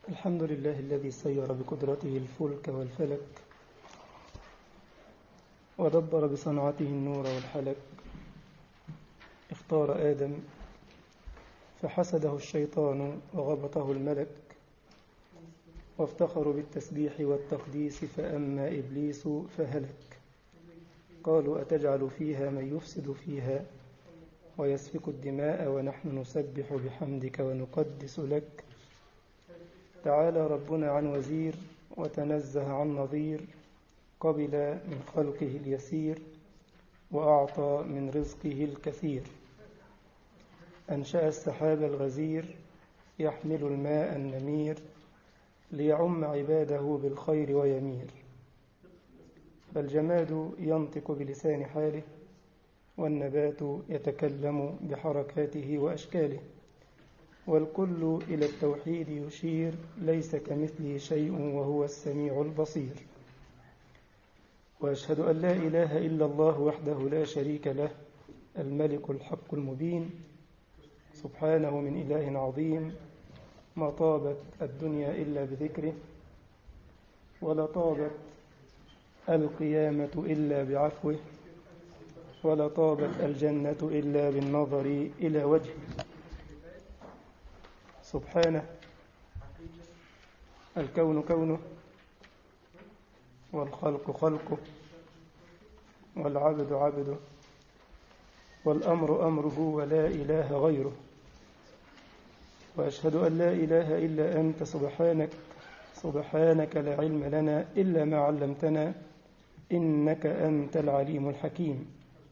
الحمد لله الذي سير بقدرته الفلك والفلك ودبر بصنعته النور والحلك اختار آدم فحسده الشيطان وغبطه الملك وافتخروا بالتسبيح والتقديس فأما إبليس فهلك قالوا أتجعل فيها من يفسد فيها ويسفك الدماء ونحن نسبح بحمدك ونقدس لك تعالى ربنا عن وزير وتنزه عن نظير قبل من خلقه اليسير وأعطى من رزقه الكثير أنشأ السحاب الغزير يحمل الماء النمير ليعم عباده بالخير ويمير فالجماد ينطق بلسان حاله والنبات يتكلم بحركاته وأشكاله والكل إلى التوحيد يشير ليس كمثله شيء وهو السميع البصير وأشهد أن لا إله إلا الله وحده لا شريك له الملك الحق المبين سبحانه من إله عظيم ما طابت الدنيا إلا بذكره ولا طابت القيامة إلا بعفوه ولا طابت الجنة إلا بالنظر إلى وجهه سبحانه الكون كونه والخلق خلقه والعبد عبده والأمر أمره ولا إله غيره وأشهد أن لا إله إلا أنت سبحانك سبحانك لا علم لنا إلا ما علمتنا إنك أنت العليم الحكيم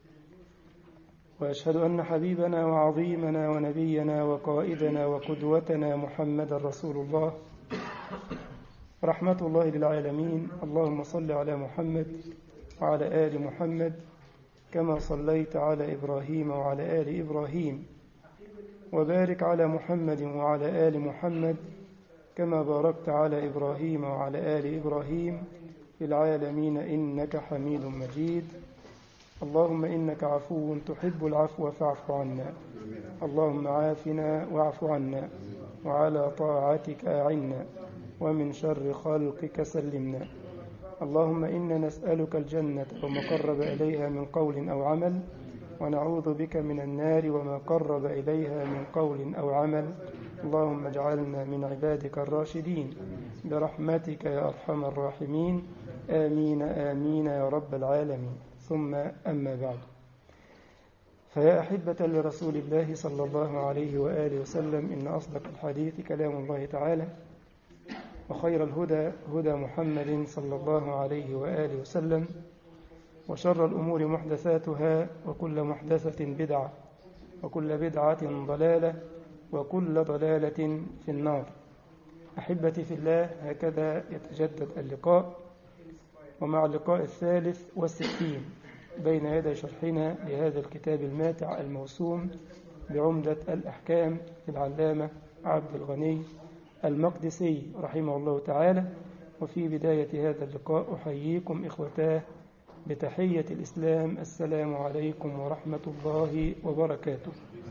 وأشهد أن حبيبنا وعظيمنا ونبينا وقائدنا وقدوتنا محمد رسول الله رحمة الله للعالمين اللهم صل على محمد وعلى آل محمد كما صليت على إبراهيم وعلى آل إبراهيم وبارك على محمد وعلى آل محمد كما باركت على إبراهيم وعلى آل إبراهيم في العالمين إنك حميد مجيد اللهم إنك عفو تحب العفو فاعف عنا اللهم عافنا واعف عنا وعلى طاعتك أعنا ومن شر خلقك سلمنا اللهم إنا نسألك الجنة وما قرب إليها من قول أو عمل ونعوذ بك من النار وما قرب إليها من قول أو عمل اللهم اجعلنا من عبادك الراشدين برحمتك يا أرحم الراحمين آمين آمين يا رب العالمين ثم أما بعد فيا أحبة لرسول الله صلى الله عليه وآله وسلم إن أصدق الحديث كلام الله تعالى وخير الهدى هدى محمد صلى الله عليه وآله وسلم وشر الأمور محدثاتها وكل محدثة بدعة وكل بدعة ضلالة وكل ضلالة في النار أحبتي في الله هكذا يتجدد اللقاء ومع اللقاء الثالث والستين بين يدي شرحنا لهذا الكتاب الماتع الموسوم بعمدة الأحكام للعلامة عبد الغني المقدسي رحمه الله تعالى وفي بداية هذا اللقاء أحييكم إخوتاه بتحية الإسلام السلام عليكم ورحمة الله وبركاته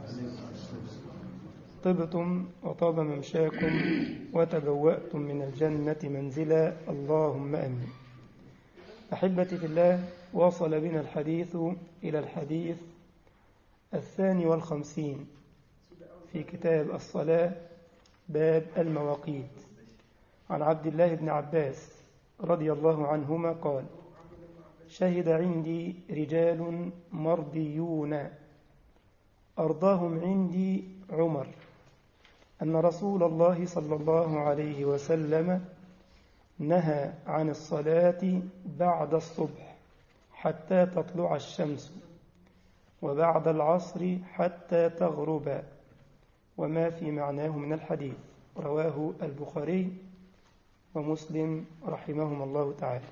طبتم وطاب ممشاكم وتبوأتم من الجنة منزلا اللهم أمين أحبتي في الله وصل بنا الحديث إلى الحديث الثاني والخمسين في كتاب الصلاة باب المواقيت عن عبد الله بن عباس رضي الله عنهما قال شهد عندي رجال مرضيون أرضاهم عندي عمر أن رسول الله صلى الله عليه وسلم نهى عن الصلاة بعد الصبح حتى تطلع الشمس وبعد العصر حتى تغرب وما في معناه من الحديث رواه البخاري ومسلم رحمهما الله تعالى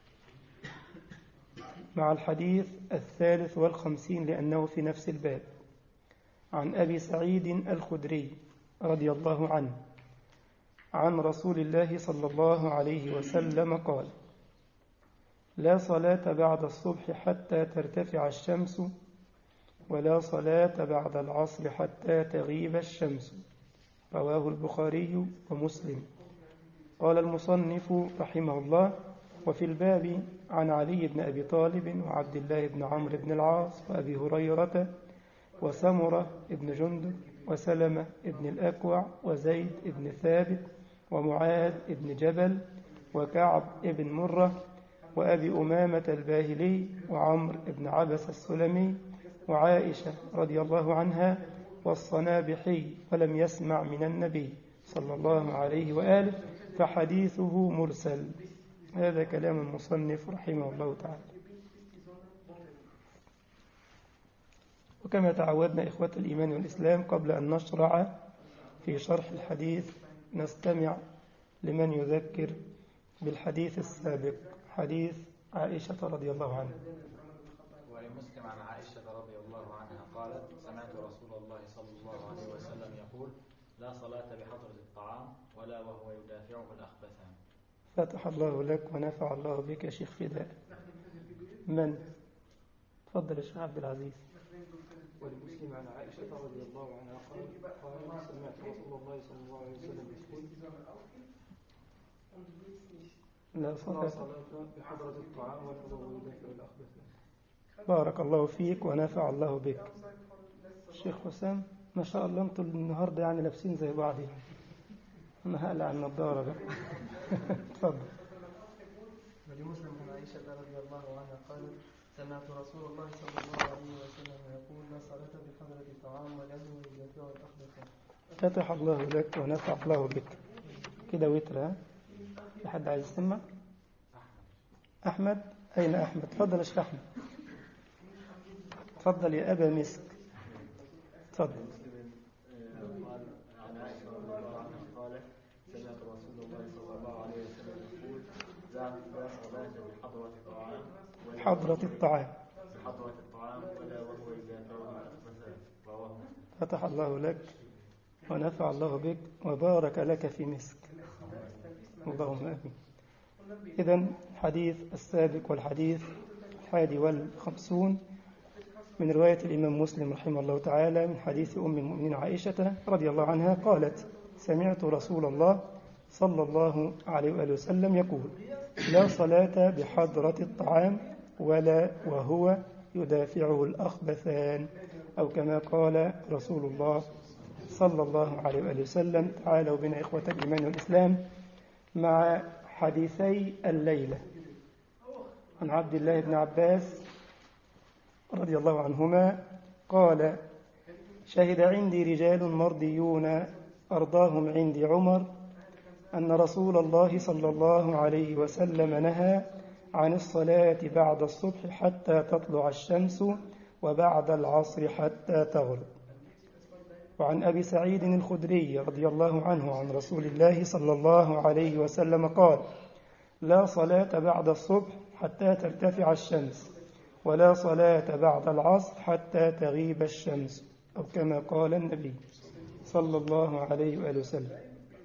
مع الحديث الثالث والخمسين لأنه في نفس الباب عن أبي سعيد الخدري رضي الله عنه عن رسول الله صلى الله عليه وسلم قال لا صلاة بعد الصبح حتى ترتفع الشمس ولا صلاة بعد العصر حتى تغيب الشمس رواه البخاري ومسلم قال المصنف رحمه الله وفي الباب عن علي بن أبي طالب وعبد الله بن عمرو بن العاص وأبي هريرة وسمرة بن جندب وسلمة بن الأكوع وزيد بن ثابت ومعاذ بن جبل وكعب بن مرة وأبي أمامة الباهلي وعمر بن عبس السلمي وعائشة رضي الله عنها والصنابحي ولم يسمع من النبي صلى الله عليه وآله فحديثه مرسل هذا كلام المصنف رحمه الله تعالى وكما تعودنا إخوة الإيمان والإسلام قبل أن نشرع في شرح الحديث نستمع لمن يذكر بالحديث السابق حديث عائشة رضي الله عنها ولمسلم عن عائشة رضي الله عنها قالت سمعت رسول الله صلى الله عليه وسلم يقول لا صلاة بحضرة الطعام ولا وهو يدافعه الأخبثان فتح الله لك ونفع الله بك يا شيخ فداء من؟ تفضل يا شيخ عبد العزيز ولمسلم عن عائشة رضي الله عنها قال قال سمعت رسول الله صلى الله عليه وسلم يقول لا صلاة بحضرة الطعام ولا وهو يدافع الأخبثان بارك الله فيك ونفع الله بك الشيخ حسام ما شاء الله انتوا النهارده يعني لابسين زي بعض يعني انا هقلع النضاره بقى اتفضل ولمسلم عن عائشة رضي الله عنها قالت سمعت رسول الله صلى الله عليه وسلم يقول لا صلاة بحضرة طعام ولا هو يدافع الأخبثان فتح الله لك ونفع الله بك كده وتر ها في حد عايز يسمع أحمد أين أحمد تفضل يا شيخ أحمد تفضل يا أبا مسك تفضل قال عن عائشة رضي الله عنها قالت سمعت رسول الله صلى الله عليه وسلم يقول لا لا صلاة بحضرة الطعام ولا حضرة الطعام بحضرة الطعام ولا وهو يدافعه الأخبثان رواه مسلم فتح الله لك ونفع الله بك وبارك لك في مسك اللهم آمين إذا الحديث السابق والحديث الحادي والخمسون من رواية الإمام مسلم رحمه الله تعالى من حديث أم المؤمنين عائشة رضي الله عنها قالت سمعت رسول الله صلى الله عليه وآله وسلم يقول لا صلاة بحضرة الطعام ولا وهو يدافعه الأخبثان أو كما قال رسول الله صلى الله عليه وآله وسلم تعالوا بنا إخوة الإيمان والإسلام مع حديثي الليلة عن عبد الله بن عباس رضي الله عنهما قال شهد عندي رجال مرضيون أرضاهم عندي عمر أن رسول الله صلى الله عليه وسلم نهى عن الصلاة بعد الصبح حتى تطلع الشمس وبعد العصر حتى تغرب وعن أبي سعيد الخدري رضي الله عنه عن رسول الله صلى الله عليه وسلم قال لا صلاة بعد الصبح حتى ترتفع الشمس ولا صلاة بعد العصر حتى تغيب الشمس أو كما قال النبي صلى الله عليه وآله وسلم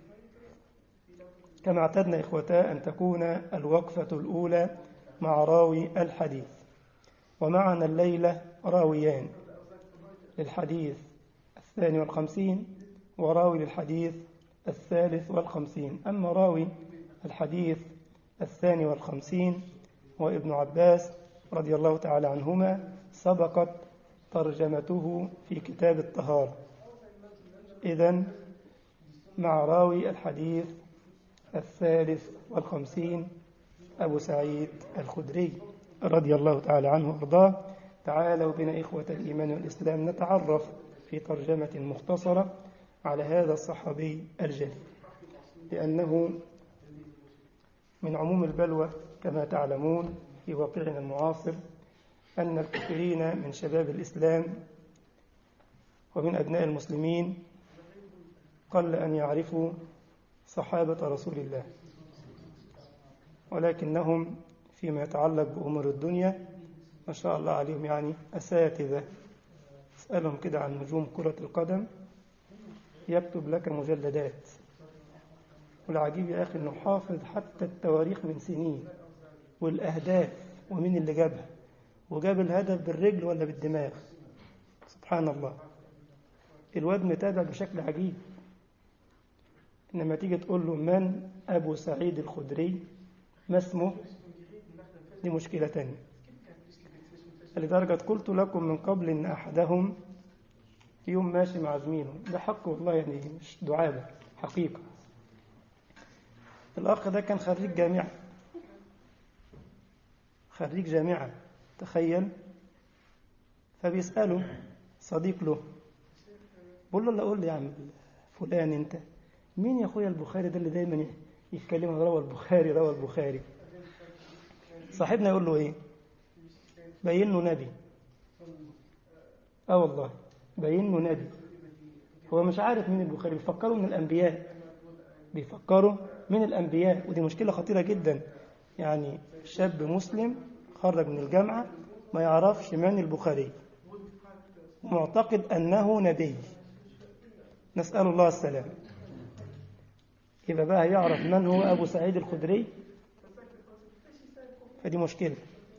كما اعتدنا إخوتا أن تكون الوقفة الأولى مع راوي الحديث ومعنا الليلة راويان للحديث الثاني والخمسين وراوي للحديث الثالث والخمسين أما راوي الحديث الثاني والخمسين هو ابن عباس رضي الله تعالى عنهما سبقت ترجمته في كتاب الطهارة إذا مع راوي الحديث الثالث والخمسين أبو سعيد الخدري رضي الله تعالى عنه وأرضاه تعالوا بنا إخوة الإيمان والإسلام نتعرف في ترجمة مختصرة على هذا الصحابي الجليل لأنه من عموم البلوى كما تعلمون في واقعنا المعاصر أن الكثيرين من شباب الإسلام ومن أبناء المسلمين قل أن يعرفوا صحابة رسول الله ولكنهم فيما يتعلق بأمور الدنيا ما شاء الله عليهم يعني أساتذة اسألهم كده عن نجوم كرة القدم يكتب لك مجلدات والعجيب يا أخي أنه حافظ حتى التواريخ من سنين والأهداف ومين اللي جابها وجاب الهدف بالرجل ولا بالدماغ سبحان الله الواد متابع بشكل عجيب إنما تيجي تقول له من أبو سعيد الخدري ما اسمه دي مشكلة تانية لدرجة قلت لكم من قبل إن أحدهم في يوم ماشي مع زميله ده حق والله يعني مش دعابة حقيقة الأخ ده كان خريج جامعة خريج جامعة تخيل فبيسأله صديق له بقول له لا قول لي يا عم فلان انت مين يا اخويا البخاري ده اللي دايما يتكلم عن روى البخاري روى البخاري صاحبنا يقول له ايه باين له نبي اه والله باين له نبي هو مش عارف مين البخاري بيفكروا من الانبياء بيفكروا من الانبياء ودي مشكله خطيره جدا يعني شاب مسلم خرج من الجامعه ما يعرفش من البخاري معتقد انه نبي نسال الله السلامه يبقى بقى يعرف من هو أبو سعيد الخدري فدي مشكلة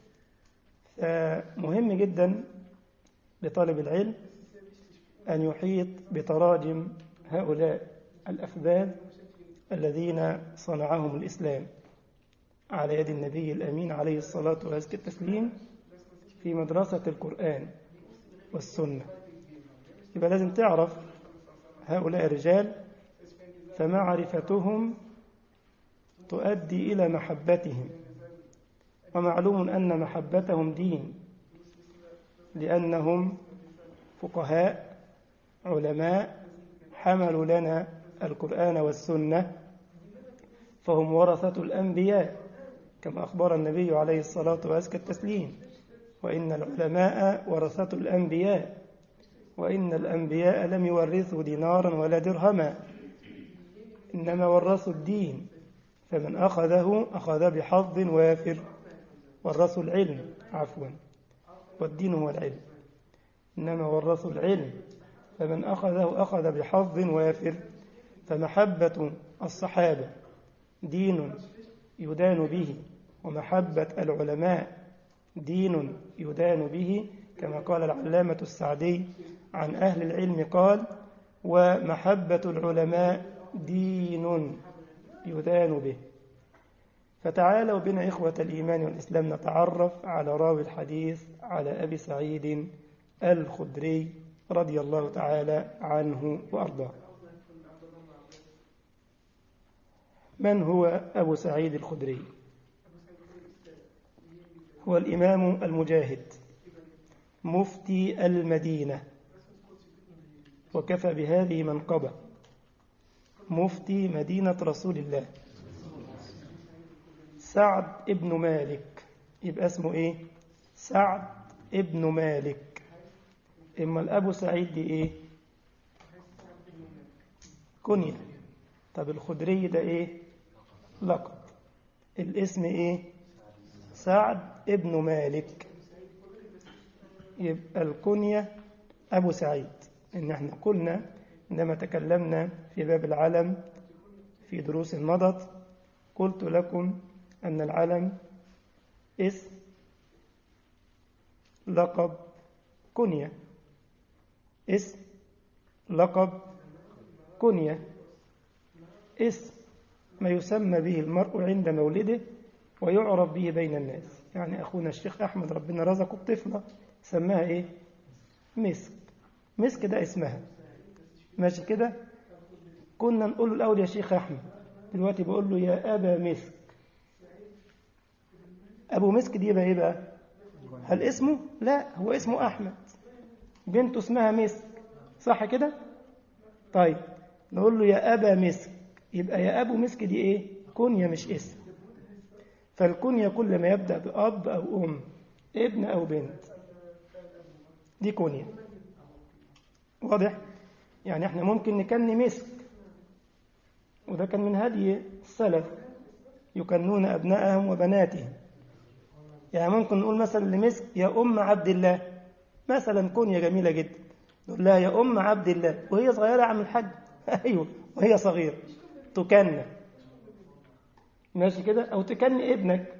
فمهم جدا لطالب العلم أن يحيط بتراجم هؤلاء الأفذاذ الذين صنعهم الإسلام على يد النبي الأمين عليه الصلاة وأزكى التسليم في مدرسة القرآن والسنة يبقى لازم تعرف هؤلاء الرجال فمعرفتهم تؤدي إلى محبتهم ومعلوم أن محبتهم دين لأنهم فقهاء علماء حملوا لنا القرآن والسنة فهم ورثة الأنبياء كما أخبر النبي عليه الصلاة وأزكى التسليم وإن العلماء ورثة الأنبياء وإن الأنبياء لم يورثوا دينارا ولا درهما إنما ورثوا الدين فمن أخذه أخذ بحظ وافر ورثوا العلم عفوا والدين هو العلم إنما ورثوا العلم فمن أخذه أخذ بحظ وافر فمحبة الصحابة دين يدان به ومحبة العلماء دين يدان به كما قال العلامة السعدي عن أهل العلم قال ومحبة العلماء دين يدان به فتعالوا بنا إخوة الإيمان والإسلام نتعرف على راوي الحديث على أبي سعيد الخدري رضي الله تعالى عنه وأرضاه من هو أبو سعيد الخدري هو الإمام المجاهد مفتي المدينة وكفى بهذه منقبة مفتي مدينة رسول الله سعد ابن مالك يبقى اسمه ايه سعد ابن مالك اما الابو سعيد دي ايه كنية طب الخدري ده ايه لقب الاسم ايه سعد ابن مالك يبقى الكنية ابو سعيد ان احنا قلنا عندما تكلمنا في باب العلم في دروس مضت قلت لكم أن العلم اسم لقب كنية اسم لقب كنية اسم ما يسمى به المرء عند مولده ويعرف به بين الناس يعني أخونا الشيخ أحمد ربنا رزقه بطفلة سماها إيه مسك مسك ده اسمها ماشي كده كنا نقول له الأول يا شيخ أحمد دلوقتي بقول له يا أبا مسك أبو مسك دي يبقى إيه بقى هل اسمه لا هو اسمه أحمد بنته اسمها مسك صح كده طيب نقول له يا أبا مسك يبقى يا أبو مسك دي إيه كنية مش اسم فالكنية كل ما يبدأ بأب أو أم ابن أو بنت دي كنية واضح يعني احنا ممكن نكني مسك وده كان من هدي السلف يكنون أبنائهم وبناتهم يعني ممكن نقول مثلا لمسك يا أم عبد الله مثلا كنية جميلة جدا نقول لها يا أم عبد الله وهي صغيرة عم الحج أيوه وهي صغيرة تكنى ماشي كده أو تكني ابنك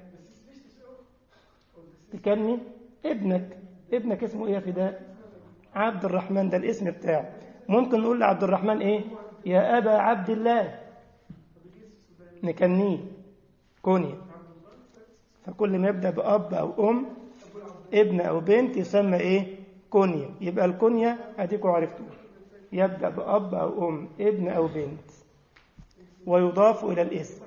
تكني ابنك ابنك اسمه ايه يا فداء عبد الرحمن ده الاسم بتاعه ممكن نقول لعبد الرحمن ايه يا أبا عبد الله نكنيه كونيا فكل ما يبدأ بأب أو أم ابن أو بنت يسمى إيه كونيا يبقى الكونيا أديكوا عرفتوا يبدأ بأب أو أم ابن أو بنت ويضاف إلى الاسم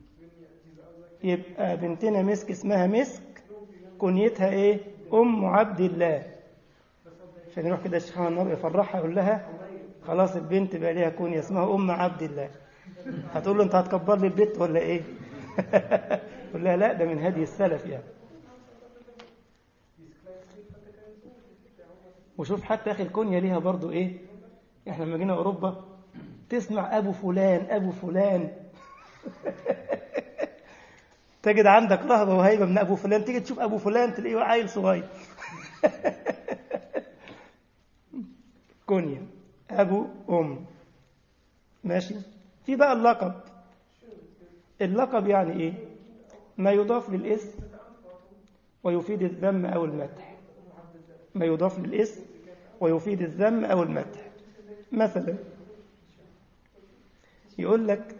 يبقى بنتنا مسك اسمها مسك كنيتها إيه أم عبد الله عشان يروح كده الشيخ محمد نور يفرحها يقول لها خلاص البنت بقى ليها كونيا اسمها أم عبد الله هتقول له أنت هتكبر لي البيت ولا إيه يقول لها لا ده من هدي السلف يعني وشوف حتى أخي الكونيا ليها برضو إيه إحنا لما جينا أوروبا تسمع أبو فلان أبو فلان تجد عندك رهبة وهيبة من أبو فلان تيجي تشوف أبو فلان تلاقيه عيل صغير كونيا أبو أم ماشي في بقى اللقب اللقب يعني إيه ما يضاف للاسم ويفيد الذم أو المدح ما يضاف للاسم ويفيد الذم أو المدح مثلا يقول لك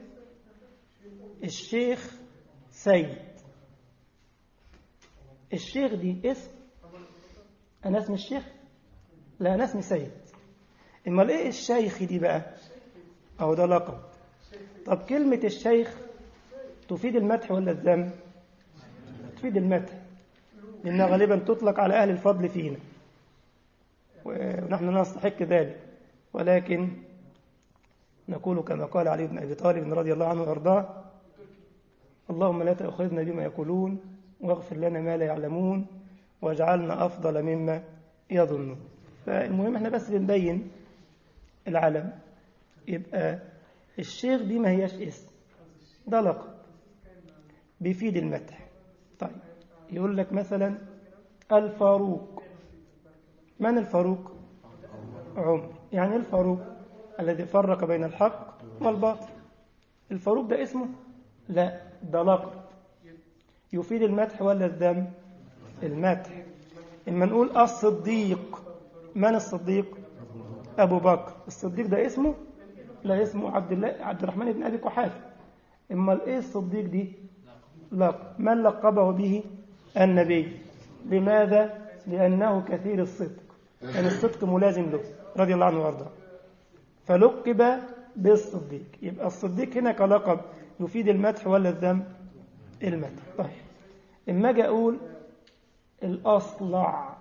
الشيخ سيد الشيخ دي اسم أنا اسمي الشيخ لا أنا اسمي سيد امال ايه الشيخ دي بقى أو ده لقب طب كلمة الشيخ تفيد المدح ولا الذم تفيد المدح لأنها غالبا تطلق على أهل الفضل فينا ونحن نستحق ذلك ولكن نقول كما قال علي بن أبي طالب رضي الله عنه وأرضاه اللهم لا تأخذنا بما يقولون واغفر لنا ما لا يعلمون واجعلنا أفضل مما يظنون فالمهم احنا بس بنبين العلم يبقى الشيخ دي ما هياش اسم ده لقب بيفيد المدح طيب يقول لك مثلا الفاروق من الفاروق عمر يعني الفاروق الذي فرق بين الحق والباطل الفاروق ده اسمه لا ده لقب يفيد المدح ولا الذم المدح اما نقول الصديق من الصديق ابو بكر الصديق ده اسمه لا اسمه عبد الله عبد الرحمن بن ابي قحافه اما الايه الصديق دي لقب من لقبه به النبي لماذا لانه كثير الصدق يعني الصدق ملازم له رضي الله عنه وارضاه فلقب بالصديق يبقى الصديق هنا كلقب يفيد المدح ولا الذم المدح طيب اما اجي اقول الاصلع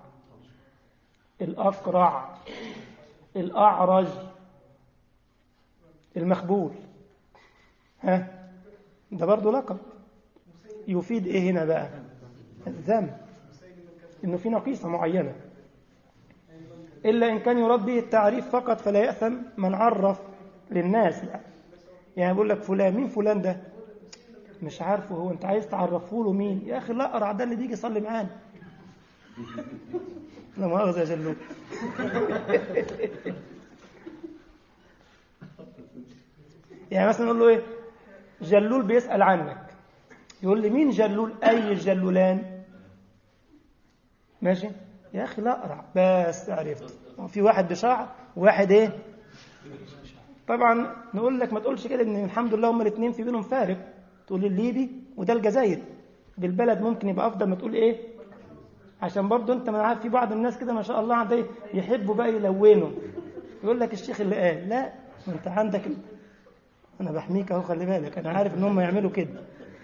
الاقرع الاعرج المخبول ها ده برضه لقب يفيد ايه هنا بقى الذم انه في نقيصه معينه الا ان كان يراد به التعريف فقط فلا ياثم من عرف للناس يعني يعني بيقول لك فلان مين فلان ده مش عارفه هو انت عايز تعرفه له مين يا اخي الاقرع ده اللي بيجي يصلي معانا لا مؤاخذه يا جلو يعني مثلا نقول له ايه جلول بيسال عنك يقول لي مين جلول اي الجلولان ماشي يا اخي لا اقرع بس عرفت في واحد بشعر وواحد ايه طبعا نقول لك ما تقولش كده ان الحمد لله هم الاثنين في بينهم فارق تقول الليبي وده الجزائري بالبلد ممكن يبقى افضل ما تقول ايه عشان برضه انت ما عارف في بعض الناس كده ما شاء الله عنده يحبوا بقى يلونوا يقول لك الشيخ اللي قال لا ما انت عندك ال... انا بحميك اهو خلي بالك انا عارف ان هم يعملوا كده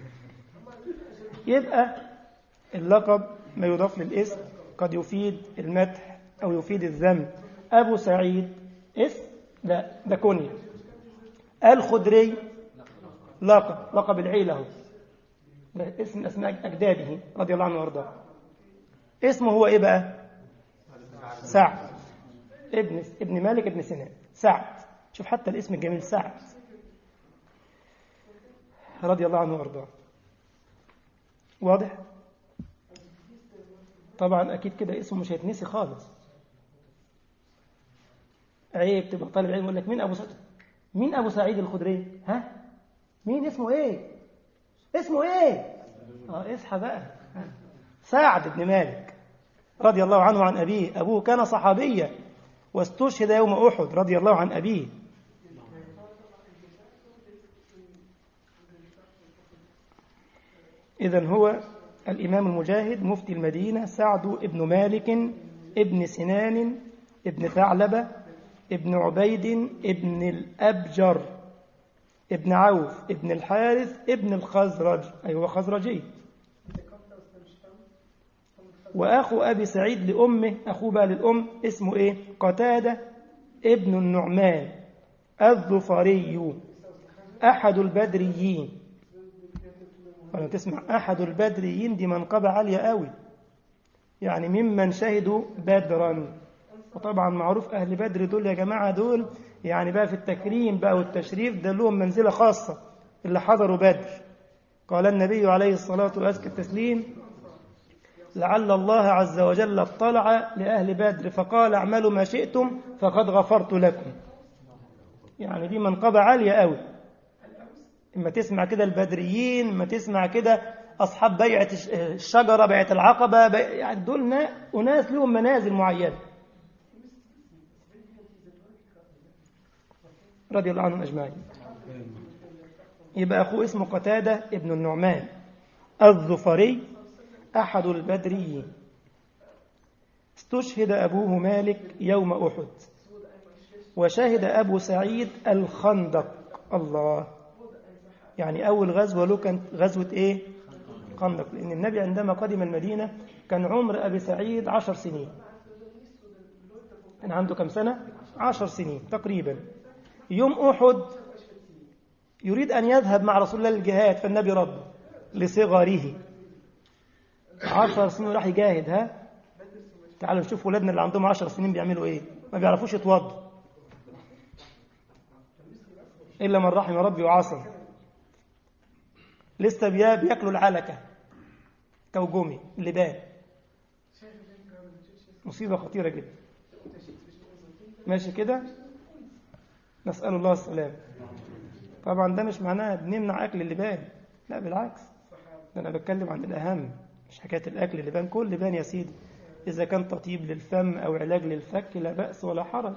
يبقى اللقب ما يضاف للاسم قد يفيد المدح او يفيد الذم ابو سعيد اسم لا ده كونيا الخدري لقب لقب العيله هو ده اسم اسماء اجداده رضي الله عنه وارضاه اسمه هو ايه بقى سعد ابن ابن مالك ابن سنان سعد شوف حتى الاسم الجميل سعد رضي الله عنه وارضاه واضح طبعا اكيد كده اسمه مش هيتنسي خالص عيب تبقى طالب علم يقول لك مين ابو سعيد مين ابو سعيد الخدري ها مين اسمه ايه اسمه ايه اه اصحى بقى سعد بن مالك رضي الله عنه عن ابيه ابوه كان صحابيا واستشهد يوم احد رضي الله عن ابيه إذا هو الإمام المجاهد مفتي المدينة سعد ابن مالك ابن سنان ابن ثعلبة ابن عبيد ابن الأبجر ابن عوف ابن الحارث ابن الخزرج أي هو خزرجي وأخو أبي سعيد لأمه أخوه بقى للأم اسمه إيه قتادة ابن النعمان الظفري أحد البدريين لما تسمع أحد البدريين دي منقبة عالية قوي يعني ممن شهدوا بدرا وطبعا معروف أهل بدر دول يا جماعة دول يعني بقى في التكريم بقى والتشريف ده لهم منزلة خاصة اللي حضروا بدر قال النبي عليه الصلاة وأزكى التسليم لعل الله عز وجل اطلع لأهل بدر فقال اعملوا ما شئتم فقد غفرت لكم يعني دي منقبة عالية قوي اما تسمع كده البدريين اما تسمع كده أصحاب بيعة الشجرة بيعة العقبة بيع يعني دول أناس لهم منازل معينة رضي الله عنهم أجمعين يبقى أخوه اسمه قتادة ابن النعمان الظفري أحد البدريين استشهد أبوه مالك يوم أحد وشهد أبو سعيد الخندق الله يعني أول غزوة له كانت غزوة إيه خندق لأن النبي عندما قدم المدينة كان عمر أبي سعيد عشر سنين كان عنده كم سنة عشر سنين تقريبا يوم أحد يريد أن يذهب مع رسول الله للجهاد فالنبي رد لصغره عشر سنين راح يجاهد ها تعالوا نشوف ولادنا اللي عندهم عشر سنين بيعملوا ايه ما بيعرفوش يتوضوا إلا من رحم ربي وعصر لسه بياكلوا العلكة توجمي اللبان مصيبة خطيرة جدا ماشي كده نسأل الله السلام طبعا ده مش معناه بنمنع أكل اللبان لا بالعكس ده أنا بتكلم عن الأهم مش حكاية الأكل اللبان كل لبان يا سيدي إذا كان تطيب للفم أو علاج للفك لا بأس ولا حرج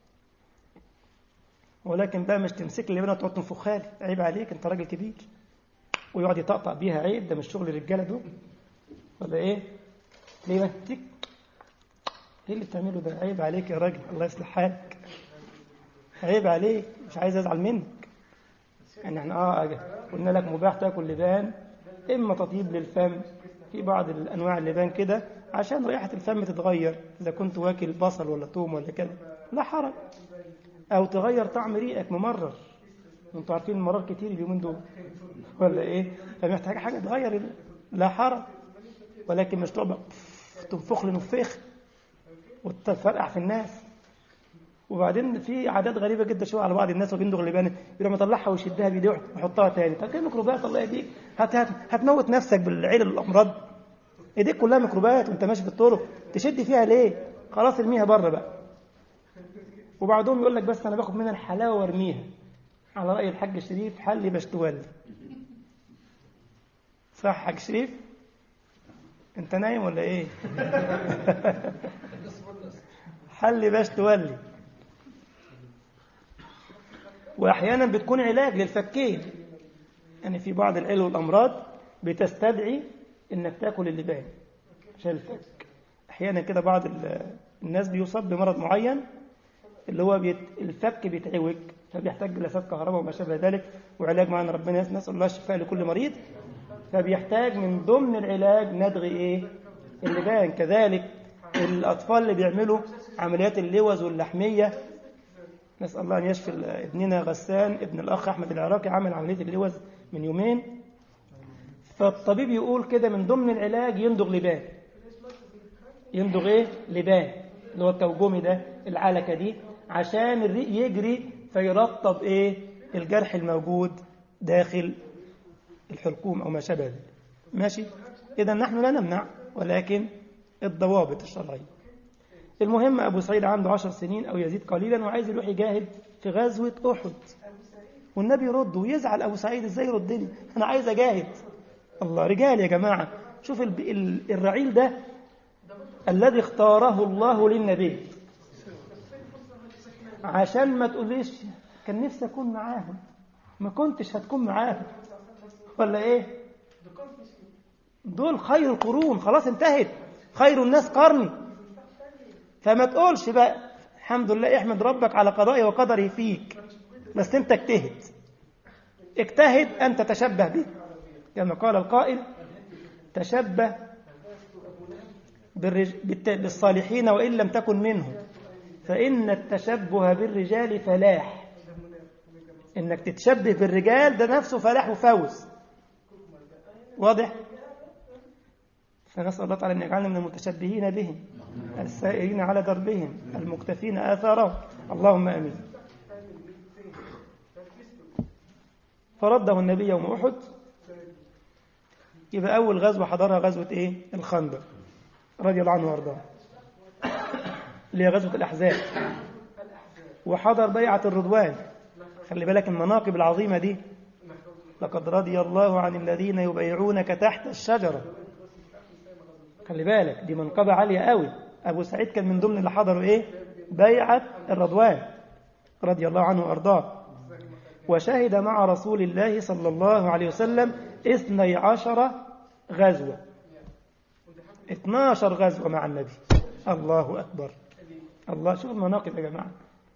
ولكن بقى مش تمسك اللبانة وتقعد تنفخها لي عيب عليك أنت راجل كبير ويقعد يطقطق بيها عيب ده مش شغل الرجالة دول ولا إيه؟ ليه ما تك إيه اللي بتعمله ده عيب عليك يا راجل الله يصلح حالك عيب عليك مش عايز أزعل منك يعني احنا اه قلنا لك مباح تاكل لبان اما تطيب للفم في بعض الانواع اللبان كده عشان رائحه الفم تتغير اذا كنت واكل بصل ولا ثوم ولا كده لا حرج او تغير طعم ريقك ممرر انتوا عارفين المرار كتير اليومين دول ولا ايه فمحتاج حاجه تغير لا حرج ولكن مش تقعد تنفخ لنفخ وتفرقع في الناس وبعدين في عادات غريبه جدا شويه على بعض الناس وبيندغ اللبان يروح مطلعها ويشدها بايديه ويحطها تاني طب كده ميكروبات الله يهديك هت هت هتموت نفسك بالعلل والامراض ايديك كلها ميكروبات وانت ماشي في الطرق تشد فيها ليه خلاص ارميها بره بقى وبعضهم يقول لك بس انا باخد منها الحلاوه وارميها على راي الحاج شريف حل باش تولي صح حاج شريف انت نايم ولا ايه حل باش تولي واحيانا بتكون علاج للفكين يعني في بعض العلل والامراض بتستدعي انك تاكل اللبان عشان الفك احيانا كده بعض الناس بيصاب بمرض معين اللي هو بيت الفك بيتعوج فبيحتاج جلسات كهرباء وما شابه ذلك وعلاج معنا ربنا نسال الله الشفاء لكل مريض فبيحتاج من ضمن العلاج ندغ ايه اللبان كذلك الاطفال اللي بيعملوا عمليات اللوز واللحميه نسأل الله أن يشفي ابننا غسان ابن الأخ أحمد العراقي عمل عملية اللوز من يومين فالطبيب يقول كده من ضمن العلاج يندغ لبان يندغ إيه؟ لبان اللي هو التوجمي ده العلكة دي عشان الريق يجري فيرطب إيه الجرح الموجود داخل الحلقوم أو ما شابه ذلك ماشي إذا نحن لا نمنع ولكن الضوابط الشرعية المهم أبو سعيد عنده عشر سنين أو يزيد قليلا وعايز يروح يجاهد في غزوة أحد والنبي يرد ويزعل أبو سعيد إزاي يردني أنا عايز أجاهد الله رجال يا جماعة شوف الرعيل ده الذي اختاره الله للنبي عشان ما تقوليش كان نفسي أكون معاهم ما كنتش هتكون معاهم ولا إيه دول خير القرون خلاص انتهت خير الناس قرني فما تقولش بقى الحمد لله احمد ربك على قضائه وقدره فيك بس انت اجتهد اجتهد ان تتشبه به كما قال القائل تشبه بالرج... بالت... بالصالحين وان لم تكن منهم فان التشبه بالرجال فلاح انك تتشبه بالرجال ده نفسه فلاح وفوز واضح فنسأل الله تعالى أن يجعلنا من المتشبهين بهم السائرين على دربهم المكتفين آثارهم اللهم أمين فرده النبي يوم أحد يبقى أول غزوة حضرها غزوة إيه؟ الخندق رضي الله عنه وارضاه اللي هي غزوة الأحزاب وحضر بيعة الرضوان خلي بالك المناقب العظيمة دي لقد رضي الله عن الذين يبايعونك تحت الشجرة خلي بالك دي منقبة عالية قوي أبو سعيد كان من ضمن اللي حضروا إيه بيعة الرضوان رضي الله عنه وأرضاه وشهد مع رسول الله صلى الله عليه وسلم اثني عشر غزوة 12 غزوة مع النبي الله أكبر الله شوف المناقب يا جماعة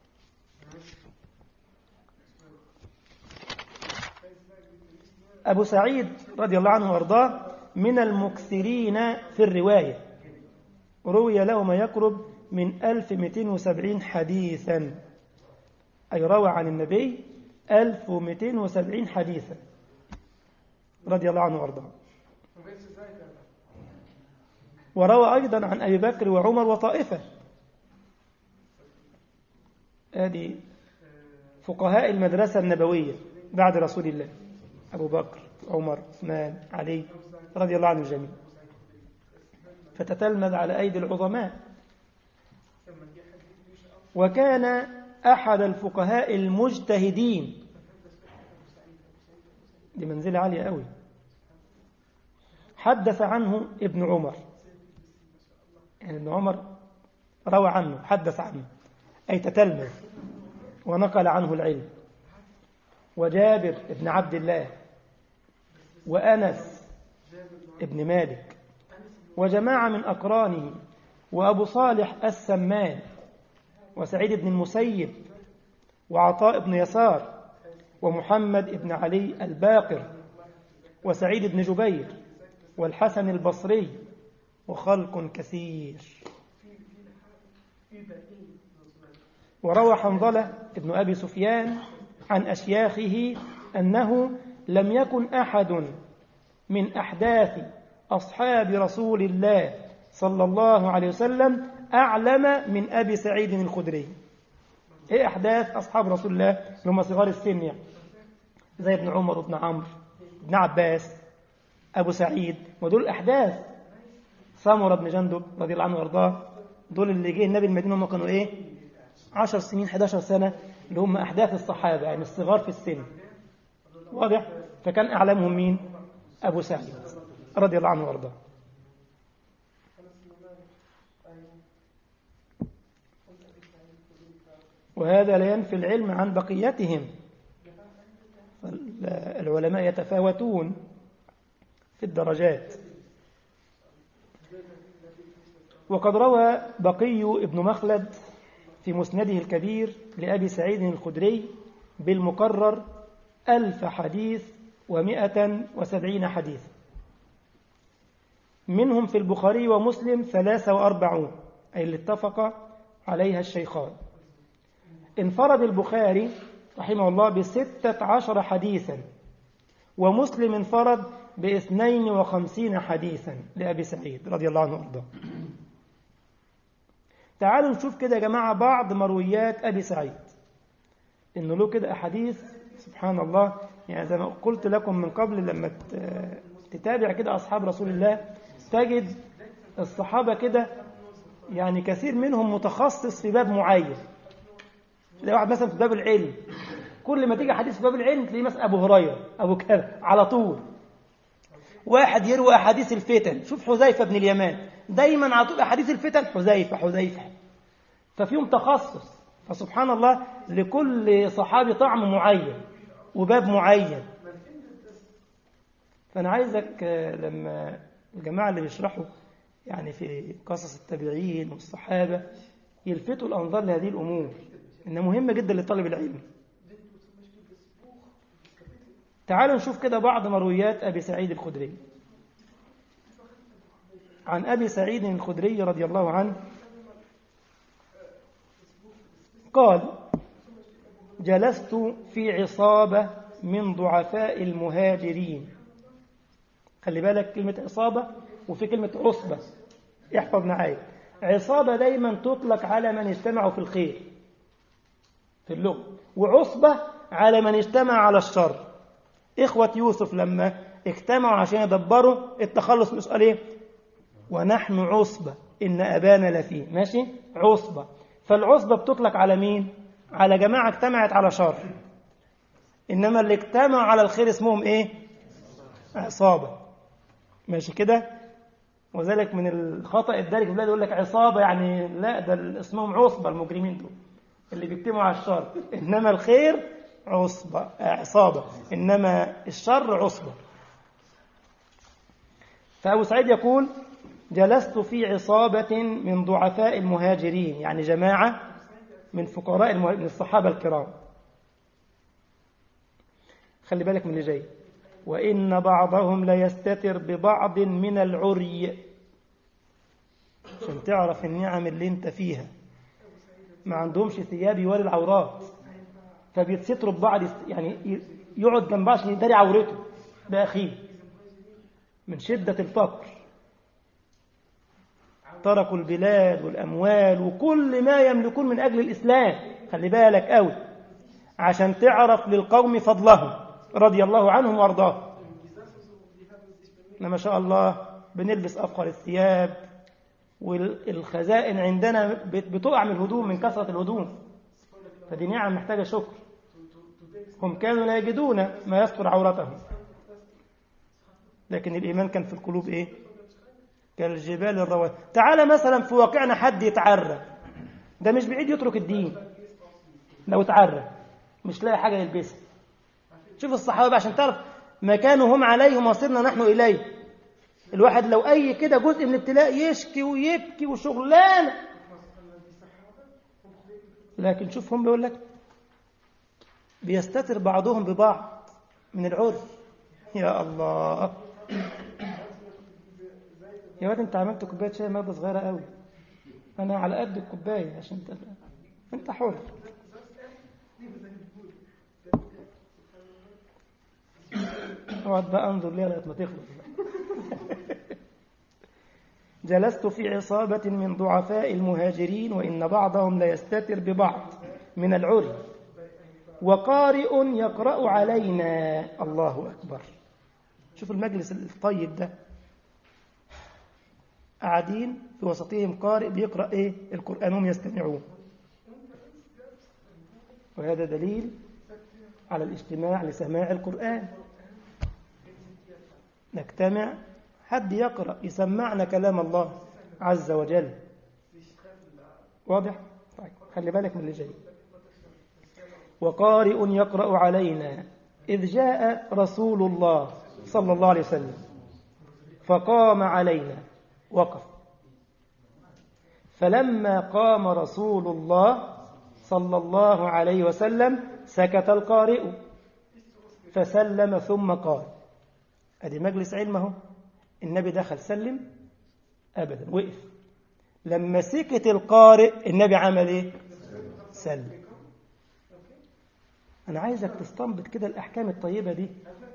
أبو سعيد رضي الله عنه وارضاه من المكثرين في الرواية روي له ما يقرب من 1270 حديثا أي روى عن النبي 1270 حديثا رضي الله عنه وارضاه وروى أيضا عن أبي بكر وعمر وطائفة هذه فقهاء المدرسة النبوية بعد رسول الله أبو بكر عمر عثمان علي رضي الله عن الجميع فتتلمذ على أيدي العظماء وكان أحد الفقهاء المجتهدين دي منزلة عالية قوي حدث عنه ابن عمر يعني ابن عمر روى عنه حدث عنه أي تتلمذ ونقل عنه العلم وجابر ابن عبد الله وأنس ابن مالك وجماعة من أقرانه وأبو صالح السمان وسعيد بن المسيب وعطاء بن يسار ومحمد بن علي الباقر وسعيد بن جبير والحسن البصري وخلق كثير وروى حنظلة ابن أبي سفيان عن أشياخه أنه لم يكن أحد من أحداث أصحاب رسول الله صلى الله عليه وسلم أعلم من أبي سعيد الخدري إيه أحداث أصحاب رسول الله اللي هم صغار السن يعني زي ابن عمر وابن عمرو ابن عباس أبو سعيد ودول أحداث سامورة بن جندب رضي الله عنه وارضاه دول اللي جه النبي المدينة هم كانوا إيه 10 سنين 11 سنة اللي هم أحداث الصحابة يعني الصغار في السن واضح فكان أعلمهم مين أبو سعيد رضي الله عنه وارضاه وهذا لا ينفي العلم عن بقيتهم العلماء يتفاوتون في الدرجات وقد روى بقي ابن مخلد في مسنده الكبير لأبي سعيد الخدري بالمقرر ألف حديث ومائة وسبعين حديث منهم في البخاري ومسلم ثلاثة وأربعون أي اللي اتفق عليها الشيخان انفرد البخاري رحمه الله بستة عشر حديثا ومسلم انفرد باثنين وخمسين حديثا لأبي سعيد رضي الله عنه وارضاه تعالوا نشوف كده يا جماعة بعض مرويات أبي سعيد إنه له كده أحاديث سبحان الله يعني زي ما قلت لكم من قبل لما تتابع كده أصحاب رسول الله تجد الصحابة كده يعني كثير منهم متخصص في باب معين تلاقي واحد مثلا في باب العلم كل ما تيجي حديث في باب العلم تلاقيه مثلا أبو هريرة أبو كذا على طول واحد يروي أحاديث الفتن شوف حذيفة بن اليمان دايما على طول أحاديث الفتن حذيفة حذيفة ففيهم تخصص فسبحان الله لكل صحابي طعم معين وباب معين فأنا عايزك لما الجماعة اللي بيشرحوا يعني في قصص التابعين والصحابة يلفتوا الأنظار لهذه الأمور إنها مهمة جدا لطالب العلم تعالوا نشوف كده بعض مرويات أبي سعيد الخدري عن أبي سعيد الخدري رضي الله عنه قال جلست في عصابة من ضعفاء المهاجرين خلي بالك كلمة عصابة وفي كلمة عصبة احفظ معايا عصابة دايما تطلق على من اجتمعوا في الخير في اللغة وعصبة على من اجتمع على الشر إخوة يوسف لما اجتمعوا عشان يدبروا التخلص من سؤال ايه ونحن عصبة إن أبانا لفيه ماشي عصبة فالعصبة بتطلق على مين على جماعة اجتمعت على شر إنما اللي اجتمعوا على الخير اسمهم إيه عصابة ماشي كده وذلك من الخطأ الدارج في البلاد يقول لك عصابة يعني لا ده اسمهم عصبة المجرمين دول اللي بيجتمعوا على الشر إنما الخير عصبة عصابة إنما الشر عصبة فأبو سعيد يقول جلست في عصابة من ضعفاء المهاجرين يعني جماعة من فقراء المه... من الصحابة الكرام خلي بالك من اللي جاي وإن بعضهم ليستتر ببعض من العري عشان تعرف النعم اللي انت فيها ما عندهمش ثياب يواري العورات فبيتستروا ببعض يعني يقعد جنب بعض عشان يداري عورته ده أخيه من شدة الفقر تركوا البلاد والأموال وكل ما يملكون من أجل الإسلام خلي بالك قوي عشان تعرف للقوم فضلهم رضي الله عنهم وارضاهم ما شاء الله بنلبس أفخر الثياب والخزائن عندنا بتقع من الهدوم من كثرة الهدوم فدي نعم محتاجة شكر هم كانوا لا يجدون ما يستر عورتهم لكن الإيمان كان في القلوب إيه كالجبال الرواسي تعالى مثلا في واقعنا حد يتعرى ده مش بعيد يترك الدين لو اتعرى مش لاقي حاجة يلبسها شوف الصحابة عشان تعرف ما كانوا هم عليه ومصيرنا نحن إليه الواحد لو أي كده جزء من الابتلاء يشكي ويبكي وشغلانة لكن شوف هم بيقول لك بيستتر بعضهم ببعض من العرف يا الله يا واد انت عملت كوبايه شاي ماده صغيره قوي انا على قد الكوبايه عشان انت انت حر اقعد بقى انظر ليها لغايه ما تخلص جلست في عصابة من ضعفاء المهاجرين وإن بعضهم ليستتر ببعض من العري وقارئ يقرأ علينا الله أكبر شوف المجلس الطيب ده قاعدين في وسطهم قارئ بيقرأ إيه القرآن هم يستمعون وهذا دليل على الاجتماع لسماع القرآن نجتمع حد يقرأ يسمعنا كلام الله عز وجل واضح؟ طيب خلي بالك من اللي جاي وقارئ يقرأ علينا إذ جاء رسول الله صلى الله عليه وسلم فقام علينا وقف فلما قام رسول الله صلى الله عليه وسلم سكت القارئ فسلم ثم قال ادي مجلس علم اهو النبي دخل سلم ابدا وقف لما سكت القارئ النبي عمل ايه سلم انا عايزك تستنبط كده الاحكام الطيبه دي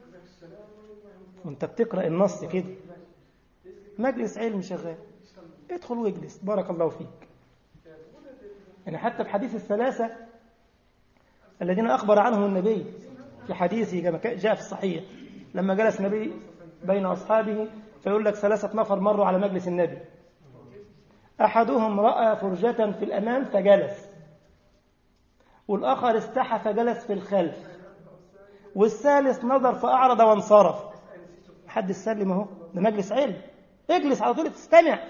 وانت بتقرا النص كده مجلس علم شغال ادخل واجلس بارك الله فيك يعني حتى في حديث الثلاثة الذين أخبر عنهم النبي في حديثه كما جاء في الصحيح لما جلس النبي بين أصحابه فيقول لك ثلاثة نفر مروا على مجلس النبي أحدهم رأى فرجة في الأمام فجلس والآخر استحى فجلس في الخلف والثالث نظر فأعرض وانصرف حد السلم اهو ده مجلس علم اجلس على طول تستمع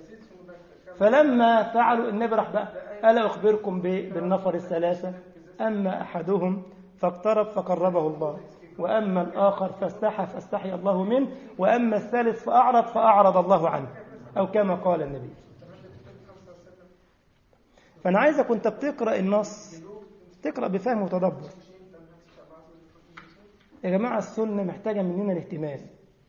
فلما فعلوا النبي راح بقى ألا أخبركم بالنفر الثلاثة أما أحدهم فاقترب فقربه الله وأما الآخر فاستحى فاستحي الله منه وأما الثالث فأعرض فأعرض الله عنه أو كما قال النبي فأنا عايزك وأنت بتقرأ النص تقرأ بفهم وتدبر يا جماعة السنة محتاجة مننا الاهتمام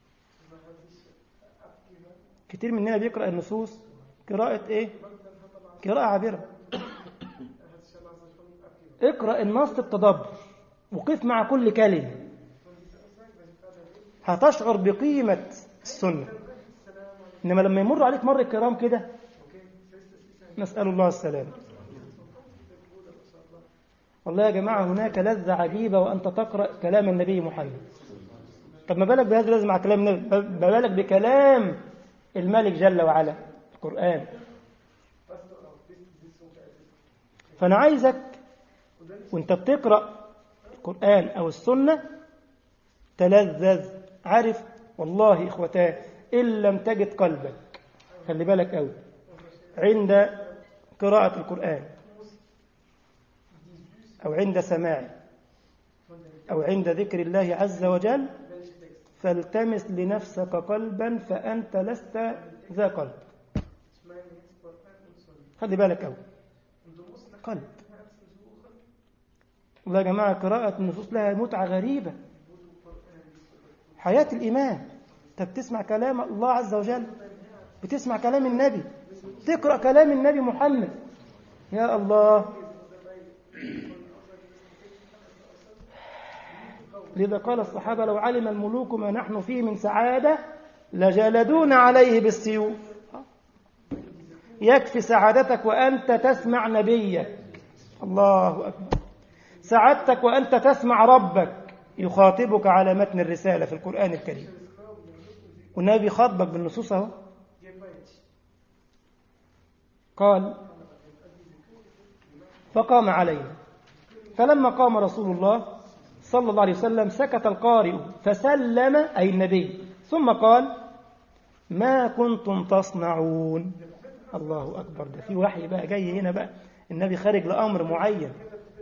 كتير مننا بيقرأ النصوص قراءة إيه؟ قراءة عابرة اقرأ النص بتدبر وقف مع كل كلمة هتشعر بقيمة السنة إنما لما يمر عليك مر الكرام كده نسأل الله السلامة والله يا جماعة هناك لذة عجيبة وأنت تقرأ كلام النبي محمد طب ما بالك بهذا لازم مع كلام النبي ما بالك بكلام الملك جل وعلا القرآن فأنا عايزك وانت بتقرأ القرآن أو السنة تلذذ عارف والله إخوتاه إن لم تجد قلبك خلي بالك أوي عند قراءة القرآن أو عند سماعه أو عند ذكر الله عز وجل فالتمس لنفسك قلبا فأنت لست ذا قلب خلي بالك أوي قلب والله يا جماعة قراءة النصوص لها متعة غريبة حياة الإيمان أنت بتسمع كلام الله عز وجل بتسمع كلام النبي تقرأ كلام النبي محمد يا الله لذا قال الصحابة لو علم الملوك ما نحن فيه من سعادة لجلدون عليه بالسيوف يكفي سعادتك وأنت تسمع نبيك الله أكبر سعادتك وأنت تسمع ربك يخاطبك على متن الرسالة في القرآن الكريم والنبي خاطبك بالنصوص اهو قال فقام علينا فلما قام رسول الله صلى الله عليه وسلم سكت القارئ فسلم أي النبي ثم قال ما كنتم تصنعون الله أكبر ده في وحي بقى جاي هنا بقى النبي خارج لأمر معين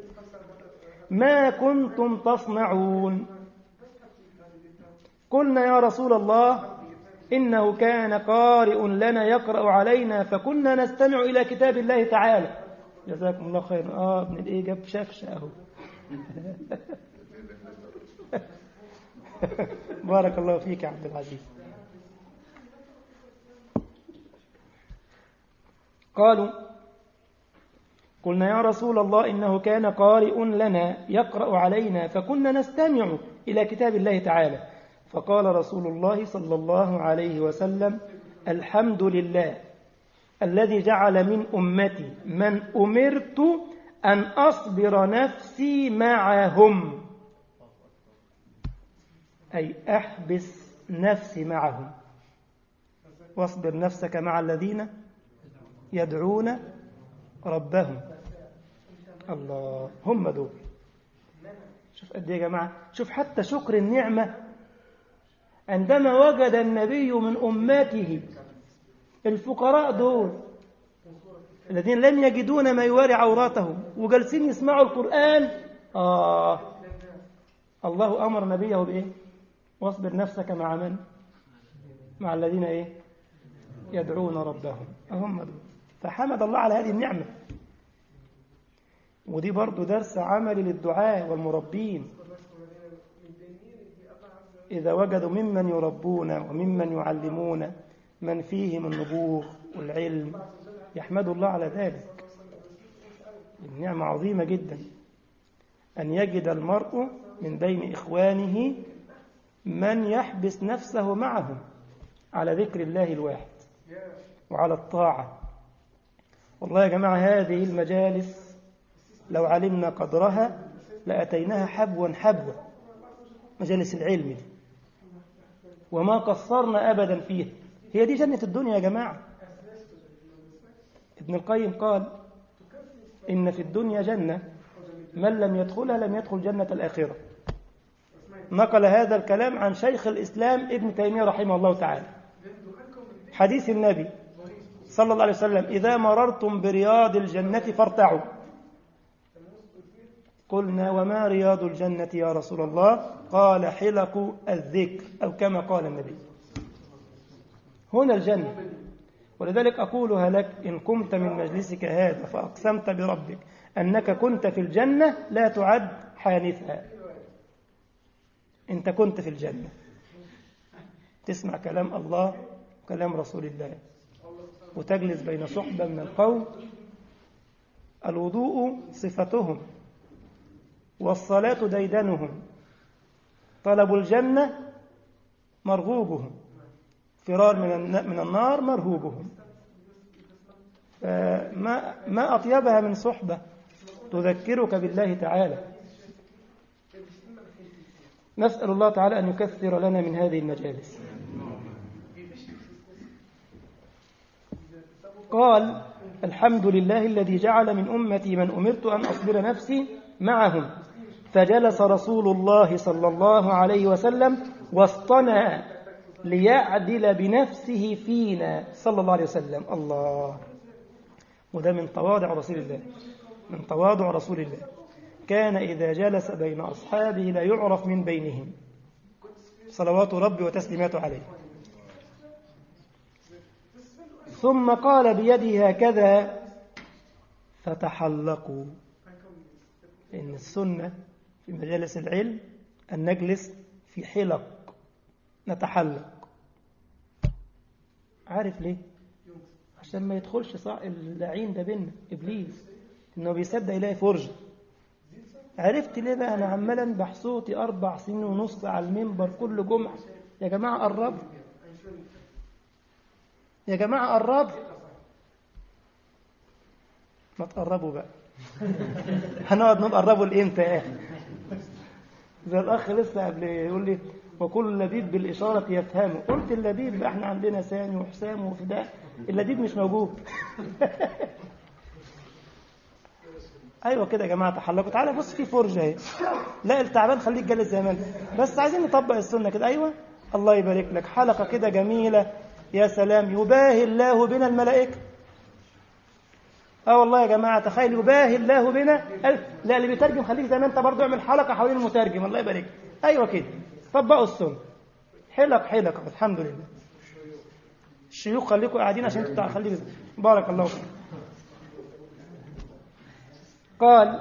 ما كنتم تصنعون قلنا يا رسول الله إنه كان قارئ لنا يقرأ علينا فكنا نستمع إلى كتاب الله تعالى جزاكم الله خيرا آه ابن الإيه جاب شفشة أهو بارك الله فيك يا عبد العزيز قالوا قلنا يا رسول الله إنه كان قارئ لنا يقرأ علينا فكنا نستمع إلى كتاب الله تعالى فقال رسول الله صلى الله عليه وسلم الحمد لله الذي جعل من أمتي من أمرت أن أصبر نفسي معهم أي أحبس نفسي معهم واصبر نفسك مع الذين يدعون ربهم الله هم دول شوف قد ايه يا جماعه شوف حتى شكر النعمه عندما وجد النبي من امته الفقراء دول الذين لم يجدون ما يواري عوراتهم وجالسين يسمعوا القران اه الله امر نبيه بايه واصبر نفسك مع من مع الذين ايه يدعون ربهم هم دول فحمد الله على هذه النعمة ودي برضو درس عملي للدعاء والمربين إذا وجدوا ممن يربون وممن يعلمون من فيهم النبوغ والعلم يحمدوا الله على ذلك النعمة عظيمة جدا أن يجد المرء من بين إخوانه من يحبس نفسه معهم على ذكر الله الواحد وعلى الطاعة والله يا جماعة هذه المجالس لو علمنا قدرها لأتيناها حبوا حبوا مجالس العلم دي وما قصرنا أبدا فيها هي دي جنة الدنيا يا جماعة ابن القيم قال إن في الدنيا جنة من لم يدخلها لم يدخل جنة الآخرة نقل هذا الكلام عن شيخ الإسلام ابن تيمية رحمه الله تعالى حديث النبي صلى الله عليه وسلم إذا مررتم برياض الجنة فارتعوا قلنا وما رياض الجنة يا رسول الله قال حلق الذكر أو كما قال النبي هنا الجنة ولذلك أقولها لك إن قمت من مجلسك هذا فأقسمت بربك أنك كنت في الجنة لا تعد حانثها أنت كنت في الجنة تسمع كلام الله وكلام رسول الله وتجلس بين صحبة من القوم الوضوء صفتهم والصلاة ديدنهم طلب الجنة مرغوبهم فرار من من النار مرهوبهم ما ما أطيبها من صحبة تذكرك بالله تعالى نسأل الله تعالى أن يكثر لنا من هذه المجالس قال الحمد لله الذي جعل من أمتي من أمرت أن أصبر نفسي معهم فجلس رسول الله صلى الله عليه وسلم واصطنع ليعدل بنفسه فينا صلى الله عليه وسلم الله وده من تواضع رسول الله من تواضع رسول الله كان إذا جلس بين أصحابه لا يعرف من بينهم صلوات ربي وتسليماته عليه ثم قال بيده هكذا فتحلقوا إن السنة في مجالس العلم أن نجلس في حلق نتحلق عارف ليه عشان ما يدخلش صع اللعين ده بينا إبليس إنه بيصدق يلاقي فرجة عرفت ليه بقى أنا عمال أنبح صوتي أربع سنين ونص على المنبر كل جمعة يا جماعة قربوا يا جماعة قربوا ما تقربوا بقى هنقعد نقول قربوا لإمتى يا أخي زي الأخ لسه قبل يقول لي وكل لبيب بالإشارة يفهمه قلت اللبيب بقى احنا عندنا سامي وحسام وفداء اللبيب مش موجود ايوه كده يا جماعه تحلقوا تعالى بص في فرجه اهي لا التعبان خليك جالس زي ما انت بس عايزين نطبق السنه كده ايوه الله يبارك لك حلقه كده جميله يا سلام يباهي الله بنا الملائكه اه والله يا جماعه تخيل يباهي الله بنا لا اللي بيترجم خليك زي ما انت برضه اعمل حلقه حوالين المترجم الله يبارك ايوه كده طبقوا السنه حلق حلق الحمد لله الشيوخ خليكم قاعدين عشان انتوا خليكم بارك الله فيكم قال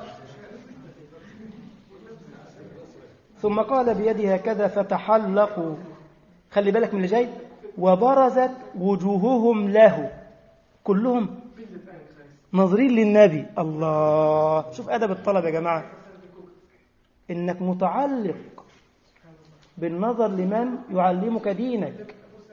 ثم قال بيده هكذا فتحلقوا خلي بالك من اللي جاي وبرزت وجوههم له كلهم ناظرين للنبي الله شوف أدب الطلب يا جماعة إنك متعلق بالنظر لمن يعلمك دينك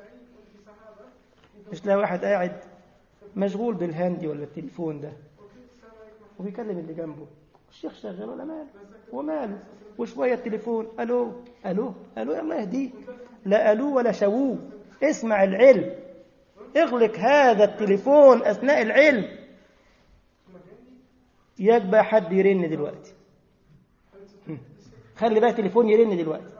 مش تلاقي واحد قاعد مشغول بالهاندي ولا التليفون ده وبيكلم اللي جنبه الشيخ شغال ولا ماله وماله وشوية التليفون ألو ألو ألو الله يهديك لا ألو ولا شوو اسمع العلم اغلق هذا التليفون أثناء العلم يجب حد يرن دلوقتي خلي بقى تليفون يرن دلوقتي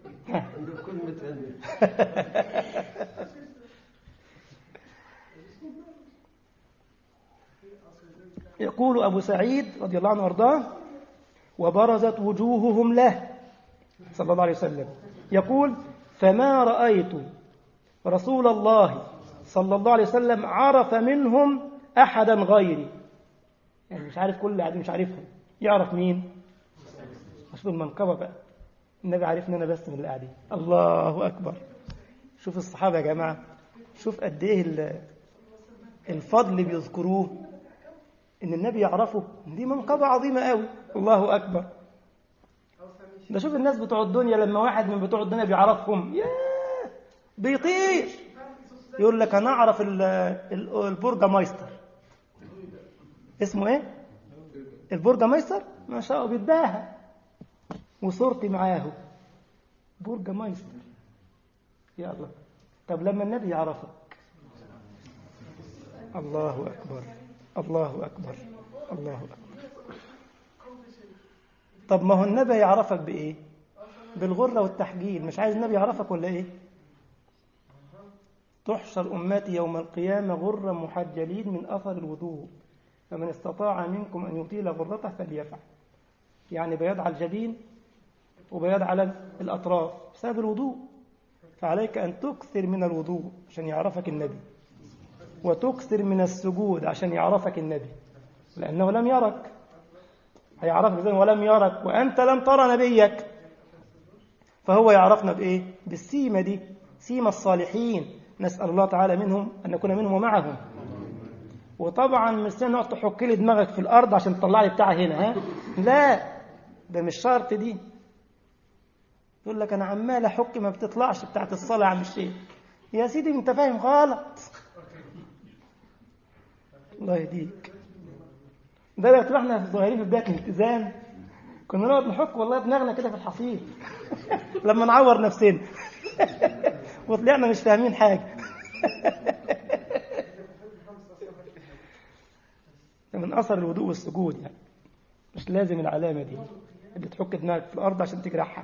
يقول أبو سعيد رضي الله عنه وارضاه وبرزت وجوههم له صلى الله عليه وسلم يقول فما رأيت رسول الله صلى الله عليه وسلم عرف منهم أحدا غيري يعني مش عارف كل اللي مش عارفهم يعرف مين مش بالمنقبة بقى النبي عارفني أنا بس من اللي قاعدين الله أكبر شوف الصحابة يا جماعة شوف قد إيه الفضل بيذكروه إن النبي يعرفه دي منقبة عظيمة قوي الله أكبر ده شوف الناس بتوع الدنيا لما واحد من بتوع الدنيا بيعرفهم ياه بيطير يقول لك أنا أعرف البرجا مايستر اسمه إيه؟ البرجا مايستر ما شاء الله بيتباهى وصورتي معاه برجا مايستر يا الله طب لما النبي يعرفك الله أكبر الله أكبر الله أكبر طب ما هو النبي يعرفك بإيه بالغرة والتحجيل مش عايز النبي يعرفك ولا إيه تحشر أمتي يوم القيامة غرا محجلين من أثر الوضوء فمن استطاع منكم أن يطيل غرته فليفعل يعني بياض على الجبين وبياض على الأطراف بسبب الوضوء فعليك أن تكثر من الوضوء عشان يعرفك النبي وتكثر من السجود عشان يعرفك النبي لأنه لم يرك هيعرفك زي ولم يرك وأنت لم ترى نبيك فهو يعرفنا بإيه؟ بالسيمة دي سيمة الصالحين نسأل الله تعالى منهم أن نكون منهم ومعهم وطبعا مش نقعد تحك لي دماغك في الأرض عشان تطلع لي بتاع هنا ها لا ده مش شرط دي يقول لك أنا عمال أحك ما بتطلعش بتاعت الصلاة يا عم الشيخ يا سيدي أنت فاهم غلط الله يهديك ده لو احنا صغيرين في بدايه الالتزام كنا نقعد نحك والله دماغنا كده في الحصير لما نعور نفسنا وطلعنا مش فاهمين حاجه من اثر الوضوء والسجود يعني مش لازم العلامه دي اللي تحك دماغك في الارض عشان تجرحها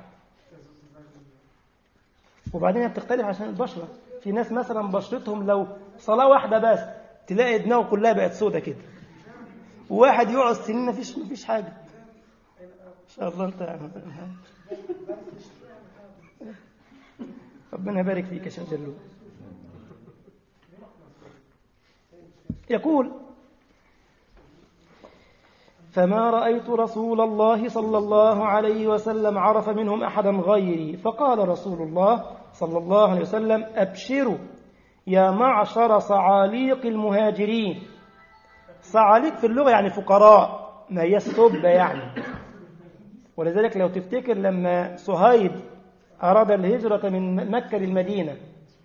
وبعدين هي بتختلف عشان البشره في ناس مثلا بشرتهم لو صلاه واحده بس تلاقي دماغه كلها بقت سودة كده وواحد يقعد سنين مفيش مفيش حاجة إن شاء الله أنت ربنا يبارك فيك يا شيخ جلو يقول فما رأيت رسول الله صلى الله عليه وسلم عرف منهم أحدا غيري فقال رسول الله صلى الله عليه وسلم أبشروا يا معشر صعاليق المهاجرين صعاليق في اللغة يعني فقراء ما هي السبة يعني ولذلك لو تفتكر لما صهيب أراد الهجرة من مكة للمدينة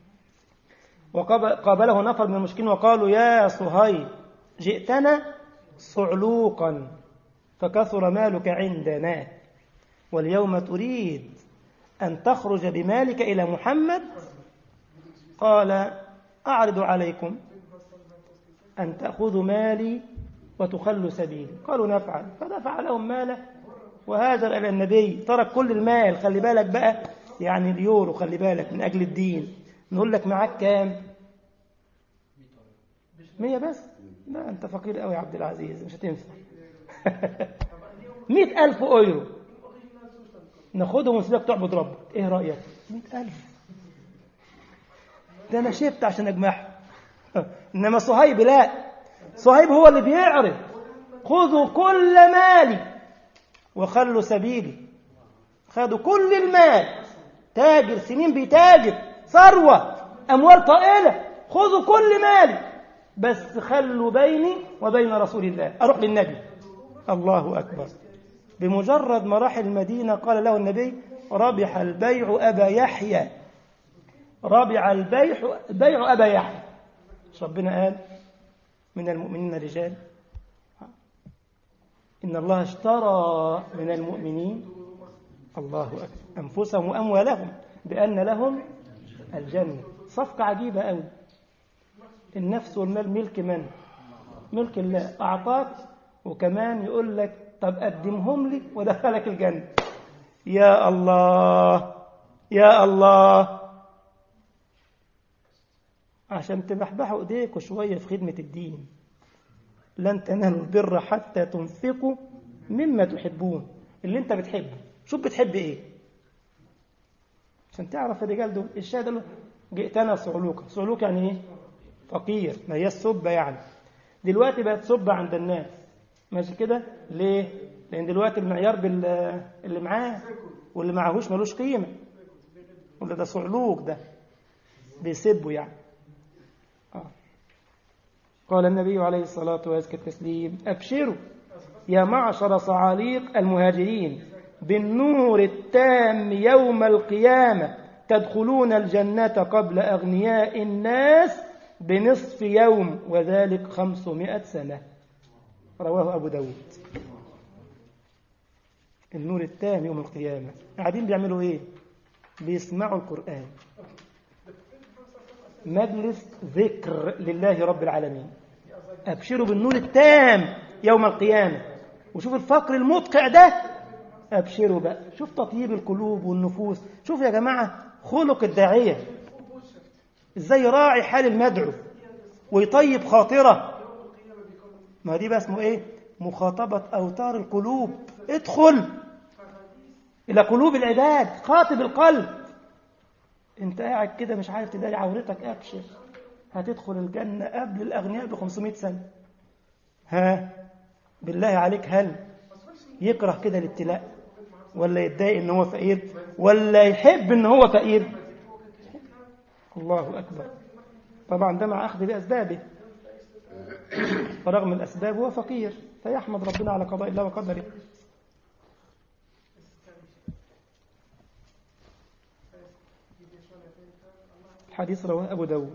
وقابله نفر من المشركين وقالوا يا صهيب جئتنا صعلوقا فكثر مالك عندنا واليوم تريد أن تخرج بمالك إلى محمد قال أعرض عليكم أن تأخذوا مالي وتخلوا سبيلي قالوا نفعل فدفع لهم ماله وهاجر إلى النبي ترك كل المال خلي بالك بقى يعني اليورو خلي بالك من أجل الدين نقول لك معاك كام مية بس لا أنت فقير قوي يا عبد العزيز مش هتنفع مئة ألف أيرو ناخدهم ونسيبك تعبد ربك إيه رأيك مئة ألف ده أنا شبت عشان أجمعهم إنما صهيب لا صهيب هو اللي بيعرض خذوا كل مالي وخلوا سبيلي خدوا كل المال تاجر سنين بيتاجر ثروة أموال طائلة خذوا كل مالي بس خلوا بيني وبين رسول الله أروح للنبي الله أكبر بمجرد ما راح المدينة قال له النبي ربح البيع أبا يحيى ربع البيع البيع أبا يحيى ربنا قال من المؤمنين رجال إن الله اشترى من المؤمنين الله أكبر أنفسهم وأموالهم بأن لهم الجنة صفقة عجيبة أوي النفس والمال ملك من؟ ملك الله أعطاك وكمان يقول لك طب قدمهم لي ودخلك الجنة يا الله يا الله عشان تبحبحوا ايديكوا شوية في خدمة الدين لن تنالوا البر حتى تنفقوا مما تحبون اللي انت بتحبه شوف بتحب ايه عشان تعرف الرجال دول الشاهد له جئتنا صعلوكا صعلوك يعني ايه فقير ما هي السبة يعني دلوقتي بقت سبة عند الناس ماشي كده ليه لان دلوقتي المعيار بال اللي معاه واللي معهوش ملوش قيمة ولا ده صعلوك ده بيسبوا يعني آه. قال النبي عليه الصلاة وأزكى التسليم أبشروا يا معشر صعاليق المهاجرين بالنور التام يوم القيامة تدخلون الجنة قبل أغنياء الناس بنصف يوم وذلك خمسمائة سنة رواه أبو داود النور التام يوم القيامة قاعدين بيعملوا إيه بيسمعوا القرآن مجلس ذكر لله رب العالمين أبشروا بالنور التام يوم القيامة وشوف الفقر المدقع ده أبشروا بقى شوف تطيب القلوب والنفوس شوف يا جماعة خلق الداعية ازاي يراعي حال المدعو ويطيب خاطره ما دي بقى اسمه ايه مخاطبة أوتار القلوب ادخل إلى قلوب العباد خاطب القلب انت قاعد كده مش عارف تداري عورتك ابشر هتدخل الجنة قبل الأغنياء ب 500 سنة ها بالله عليك هل يكره كده الابتلاء ولا يتضايق ان هو فقير ولا يحب ان هو فقير الله أكبر طبعا ده مع أخذ بأسبابه فرغم الأسباب هو فقير فيحمد ربنا على قضاء الله وقدره الحديث رواه أبو داود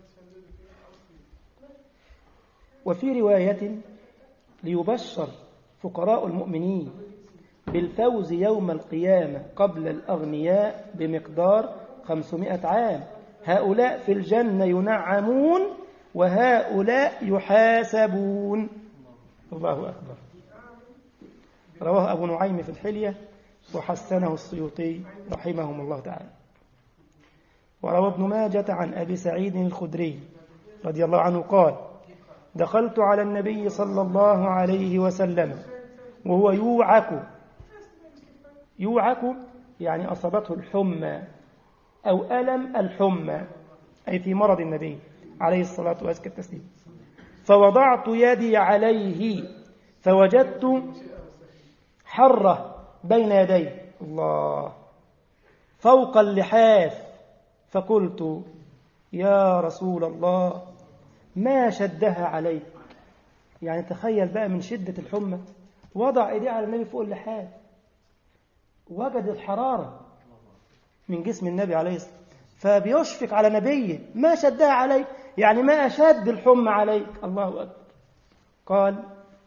وفي رواية ليبشر فقراء المؤمنين بالفوز يوم القيامة قبل الأغنياء بمقدار خمسمائة عام هؤلاء في الجنة ينعمون وهؤلاء يحاسبون الله أكبر رواه أبو نعيم في الحلية وحسنه السيوطي رحمهم الله تعالى وروى ابن ماجة عن أبي سعيد الخدري رضي الله عنه قال دخلت على النبي صلى الله عليه وسلم وهو يوعك يوعك يعني أصابته الحمى أو ألم الحمى أي في مرض النبي عليه الصلاة وأزكى التسليم فوضعت يدي عليه فوجدت حرة بين يديه الله فوق اللحاف فقلت يا رسول الله ما شدها عليك يعني تخيل بقى من شدة الحمى وضع ايديه على النبي فوق اللحاف وجد الحرارة من جسم النبي عليه الصلاة فبيشفق على نبيه ما شدها عليك يعني ما أشد الحمى عليك الله أكبر قال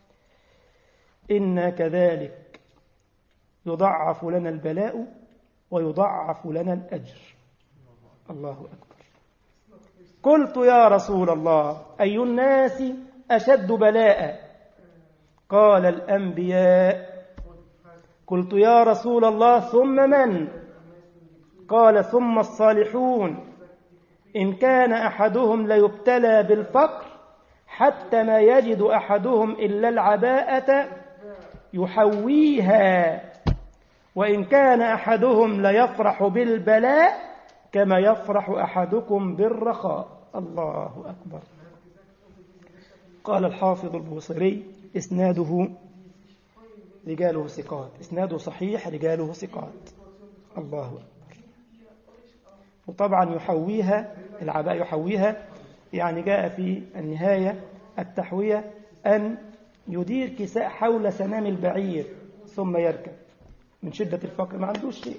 إنا كذلك يضعف لنا البلاء ويضعف لنا الأجر الله أكبر قلت يا رسول الله أي الناس أشد بلاء قال الأنبياء قلت يا رسول الله ثم من قال ثم الصالحون إن كان أحدهم ليبتلى بالفقر حتى ما يجد أحدهم إلا العباءة يحويها وإن كان أحدهم ليفرح بالبلاء كما يفرح أحدكم بالرخاء الله أكبر قال الحافظ البوصيري إسناده رجاله ثقات إسناده صحيح رجاله ثقات الله أكبر وطبعا يحويها العباء يحويها يعني جاء في النهاية التحوية أن يدير كساء حول سنام البعير ثم يركب من شدة الفقر ما عندوش شيء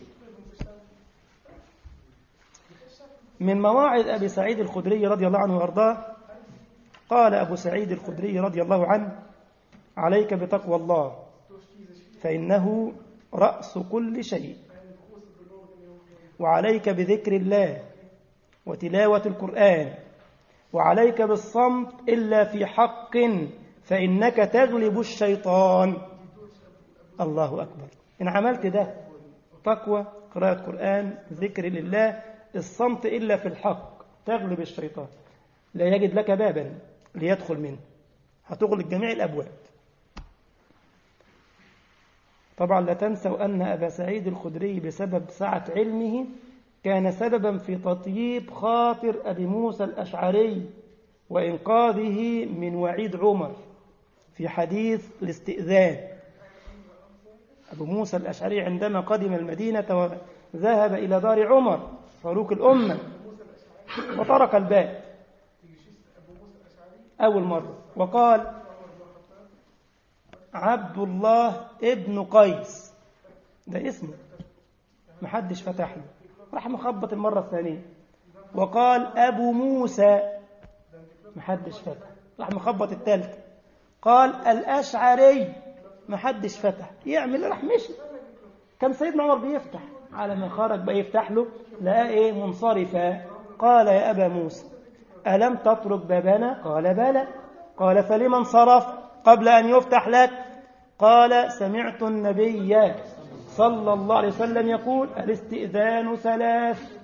من مواعظ أبي سعيد الخدري رضي الله عنه وأرضاه قال أبو سعيد الخدري رضي الله عنه عليك بتقوى الله فإنه رأس كل شيء وعليك بذكر الله وتلاوة القرآن وعليك بالصمت إلا في حق فإنك تغلب الشيطان الله أكبر إن عملت ده تقوى قراءة قرآن ذكر لله الصمت إلا في الحق تغلب الشيطان لا يجد لك بابا ليدخل منه هتغلق جميع الأبواب طبعا لا تنسوا أن أبا سعيد الخدري بسبب سعة علمه كان سببا في تطييب خاطر أبي موسى الأشعري وإنقاذه من وعيد عمر في حديث الاستئذان أبو موسى الأشعري عندما قدم المدينة وذهب إلى دار عمر فاروق الأمة وطرق الباب أول مرة وقال عبد الله ابن قيس ده اسمه محدش فتح له راح مخبط المرة الثانية وقال أبو موسى محدش فتح راح مخبط الثالثة قال الأشعري محدش فتح يعمل راح مشي كان سيدنا عمر بيفتح على ما خرج بقى يفتح له لقى ايه منصرفا قال يا أبا موسى ألم تترك بابنا قال بلى قال فلما انصرف قبل أن يفتح لك قال سمعت النبي صلى الله عليه وسلم يقول الاستئذان ثلاث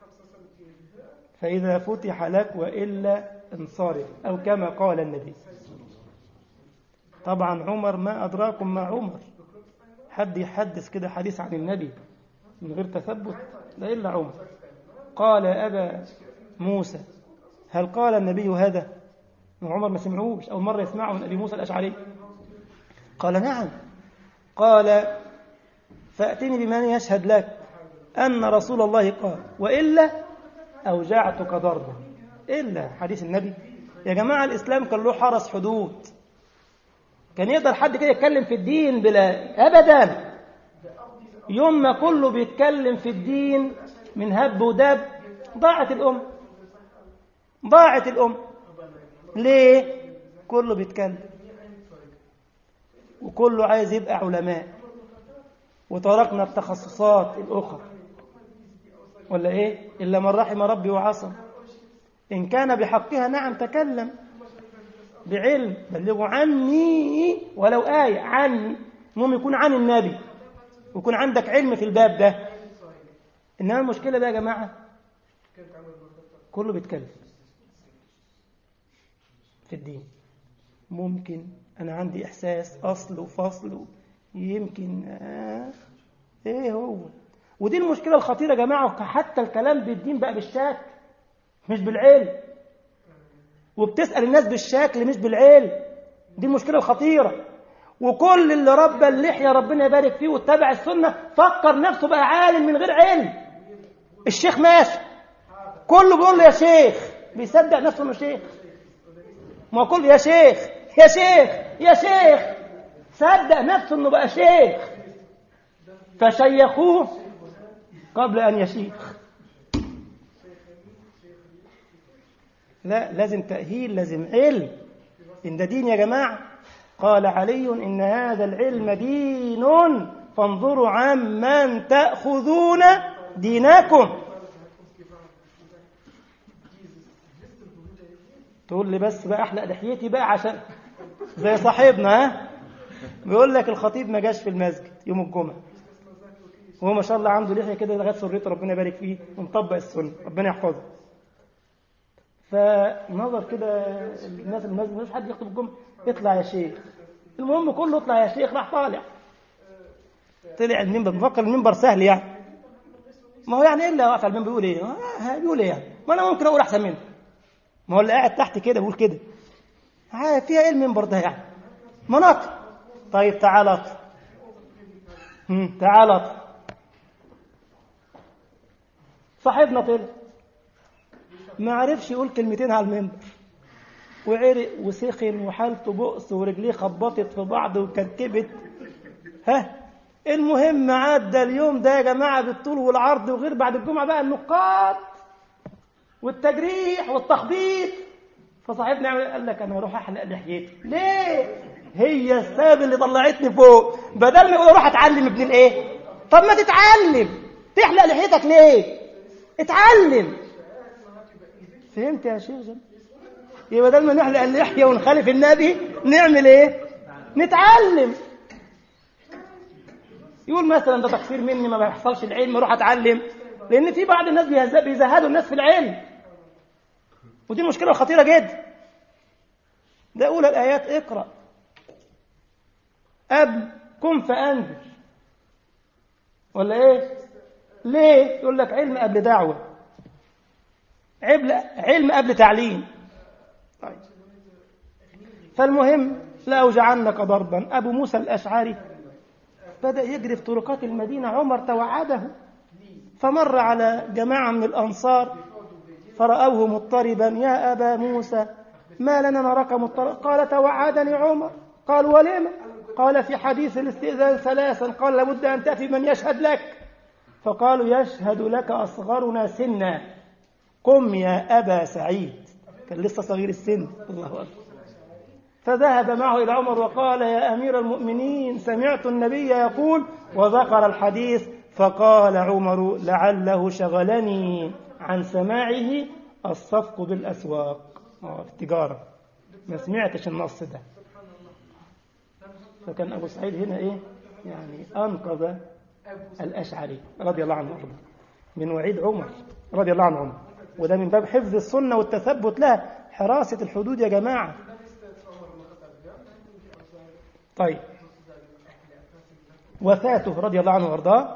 فإذا فتح لك وإلا انصرف أو كما قال النبي طبعا عمر ما أدراكم مع عمر حد يحدث كده حديث عن النبي من غير تثبت لا إلا عمر قال يا أبا موسى هل قال النبي هذا وعمر ما سمعوش أول مرة يسمعه من أبي موسى الأشعري قال نعم قال فأتني بمن يشهد لك أن رسول الله قال وإلا أوجعتك ضربا إلا حديث النبي يا جماعة الإسلام كان له حرس حدود كان يقدر حد كده يتكلم في الدين بلا أبدا يوم ما كله بيتكلم في الدين من هب ودب ضاعت الأم ضاعت الأم ليه كله بيتكلم وكله عايز يبقى علماء وتركنا التخصصات الأخرى ولا إيه إلا من رحم ربي وعصم إن كان بحقها نعم تكلم بعلم بلغوا عني ولو آية عني المهم يكون عن النبي ويكون عندك علم في الباب ده إنما المشكلة ده يا جماعة كله بيتكلم في الدين ممكن أنا عندي إحساس أصل وفصل يمكن آه إيه هو ودي المشكلة الخطيرة يا جماعة حتى الكلام بالدين بقى بالشك مش بالعلم وبتسأل الناس بالشكل مش بالعلم دي المشكلة الخطيرة وكل اللي ربى اللحية ربنا يبارك فيه واتبع السنة فكر نفسه بقى عالم من غير علم الشيخ ماشي كله بيقول له يا شيخ بيصدق نفسه انه شيخ ما كل يا شيخ يا شيخ يا شيخ صدق نفسه انه بقى شيخ فشيخوه قبل ان يشيخ لا لازم تأهيل لازم علم إن ده دين يا جماعة قال علي إن هذا العلم دين فانظروا عمن تأخذون دينكم تقول لي بس بقى احلق لحيتي بقى عشان زي صاحبنا ها بيقول لك الخطيب ما جاش في المسجد يوم الجمعة وهو ما شاء الله عنده لحية كده لغاية سريته ربنا يبارك فيه ومطبق السنة ربنا يحفظه فنظر كده الناس المسجد مش حد يخطب الجمعة اطلع يا شيخ المهم كله اطلع يا شيخ راح طالع طلع المنبر بفكر المنبر سهل يعني ما هو يعني ايه اللي واقف على المنبر بيقول ايه؟ آه بيقول ايه يعني؟ ما انا ممكن اقول احسن منه ما هو اللي قاعد تحت كده بيقول كده آه فيها ايه المنبر ده يعني؟ مناطق طيب تعال اطلع تعال اطلع صاحبنا طلع ما عرفش يقول كلمتين على المنبر وعرق وسخن وحالته بؤس ورجليه خبطت في بعض وكركبت ها المهم عدى اليوم ده يا جماعة بالطول والعرض وغير بعد الجمعة بقى النقاط والتجريح والتخبيط فصاحبنا قال لك أنا هروح أحلق لحيتي ليه؟ هي السبب اللي طلعتني فوق بدل ما يقول أروح أتعلم ابن الإيه؟ طب ما تتعلم تحلق لحيتك ليه؟ اتعلم فهمت يا شيخ جمال يبقى بدل ما نحلق اللحيه ونخالف النبي نعمل ايه نتعلم يقول مثلا ده تقصير مني ما بيحصلش العلم اروح اتعلم لان في بعض الناس بيزهدوا الناس في العلم ودي مشكله خطيره جدا ده اولى الايات اقرا قبل كن فانذر ولا ايه ليه يقول لك علم قبل دعوه علم قبل تعليم طيب. فالمهم لأوجعنك ضربا أبو موسى الأشعري بدأ يجري في طرقات المدينة عمر توعده فمر على جماعة من الأنصار فرأوه مضطربا يا أبا موسى ما لنا نراك مضطربا قال توعدني عمر قال ولم قال في حديث الاستئذان ثلاثا قال لابد أن تأتي من يشهد لك فقالوا يشهد لك أصغرنا سنا قم يا أبا سعيد كان لسه صغير السن الله أكبر فذهب معه إلى عمر وقال يا أمير المؤمنين سمعت النبي يقول وذكر الحديث فقال عمر لعله شغلني عن سماعه الصفق بالأسواق آه التجارة ما سمعتش النص ده فكان أبو سعيد هنا إيه يعني أنقذ الأشعري رضي الله عنه وارضاه من وعيد عمر رضي الله عنه عمر وده من باب حفظ السنة والتثبت لها حراسة الحدود يا جماعة طيب وفاته رضي الله عنه وارضاه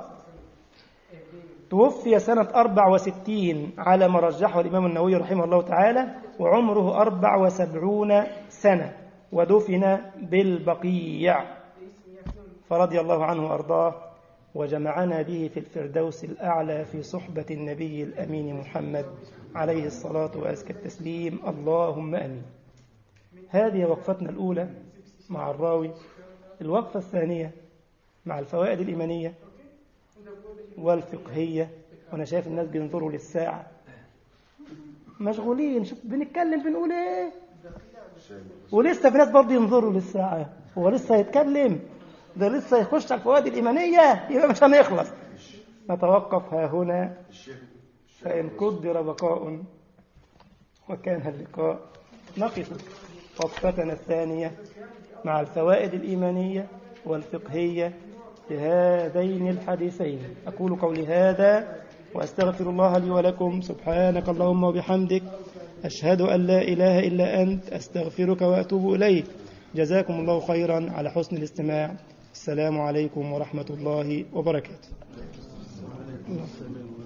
توفي سنة 64 على ما رجحه الإمام النووي رحمه الله تعالى وعمره 74 سنة ودفن بالبقيع فرضي الله عنه وأرضاه وجمعنا به في الفردوس الأعلى في صحبة النبي الأمين محمد عليه الصلاة وأزكى التسليم اللهم أمين هذه وقفتنا الأولى مع الراوي الوقفة الثانية مع الفوائد الإيمانية والفقهية وأنا شايف الناس بينظروا للساعة مشغولين شوف بنتكلم بنقول إيه ولسه في ناس برضه ينظروا للساعة هو لسه يتكلم ده لسه يخش على الفوائد الإيمانية يبقى مش هنخلص نتوقف ها هنا فإن قدر بقاء وكان اللقاء نقف وقفتنا الثانية مع الفوائد الإيمانية والفقهية لهذين الحديثين أقول قولي هذا وأستغفر الله لي ولكم سبحانك اللهم وبحمدك أشهد أن لا إله إلا أنت أستغفرك وأتوب إليك جزاكم الله خيرا على حسن الاستماع السلام عليكم ورحمة الله وبركاته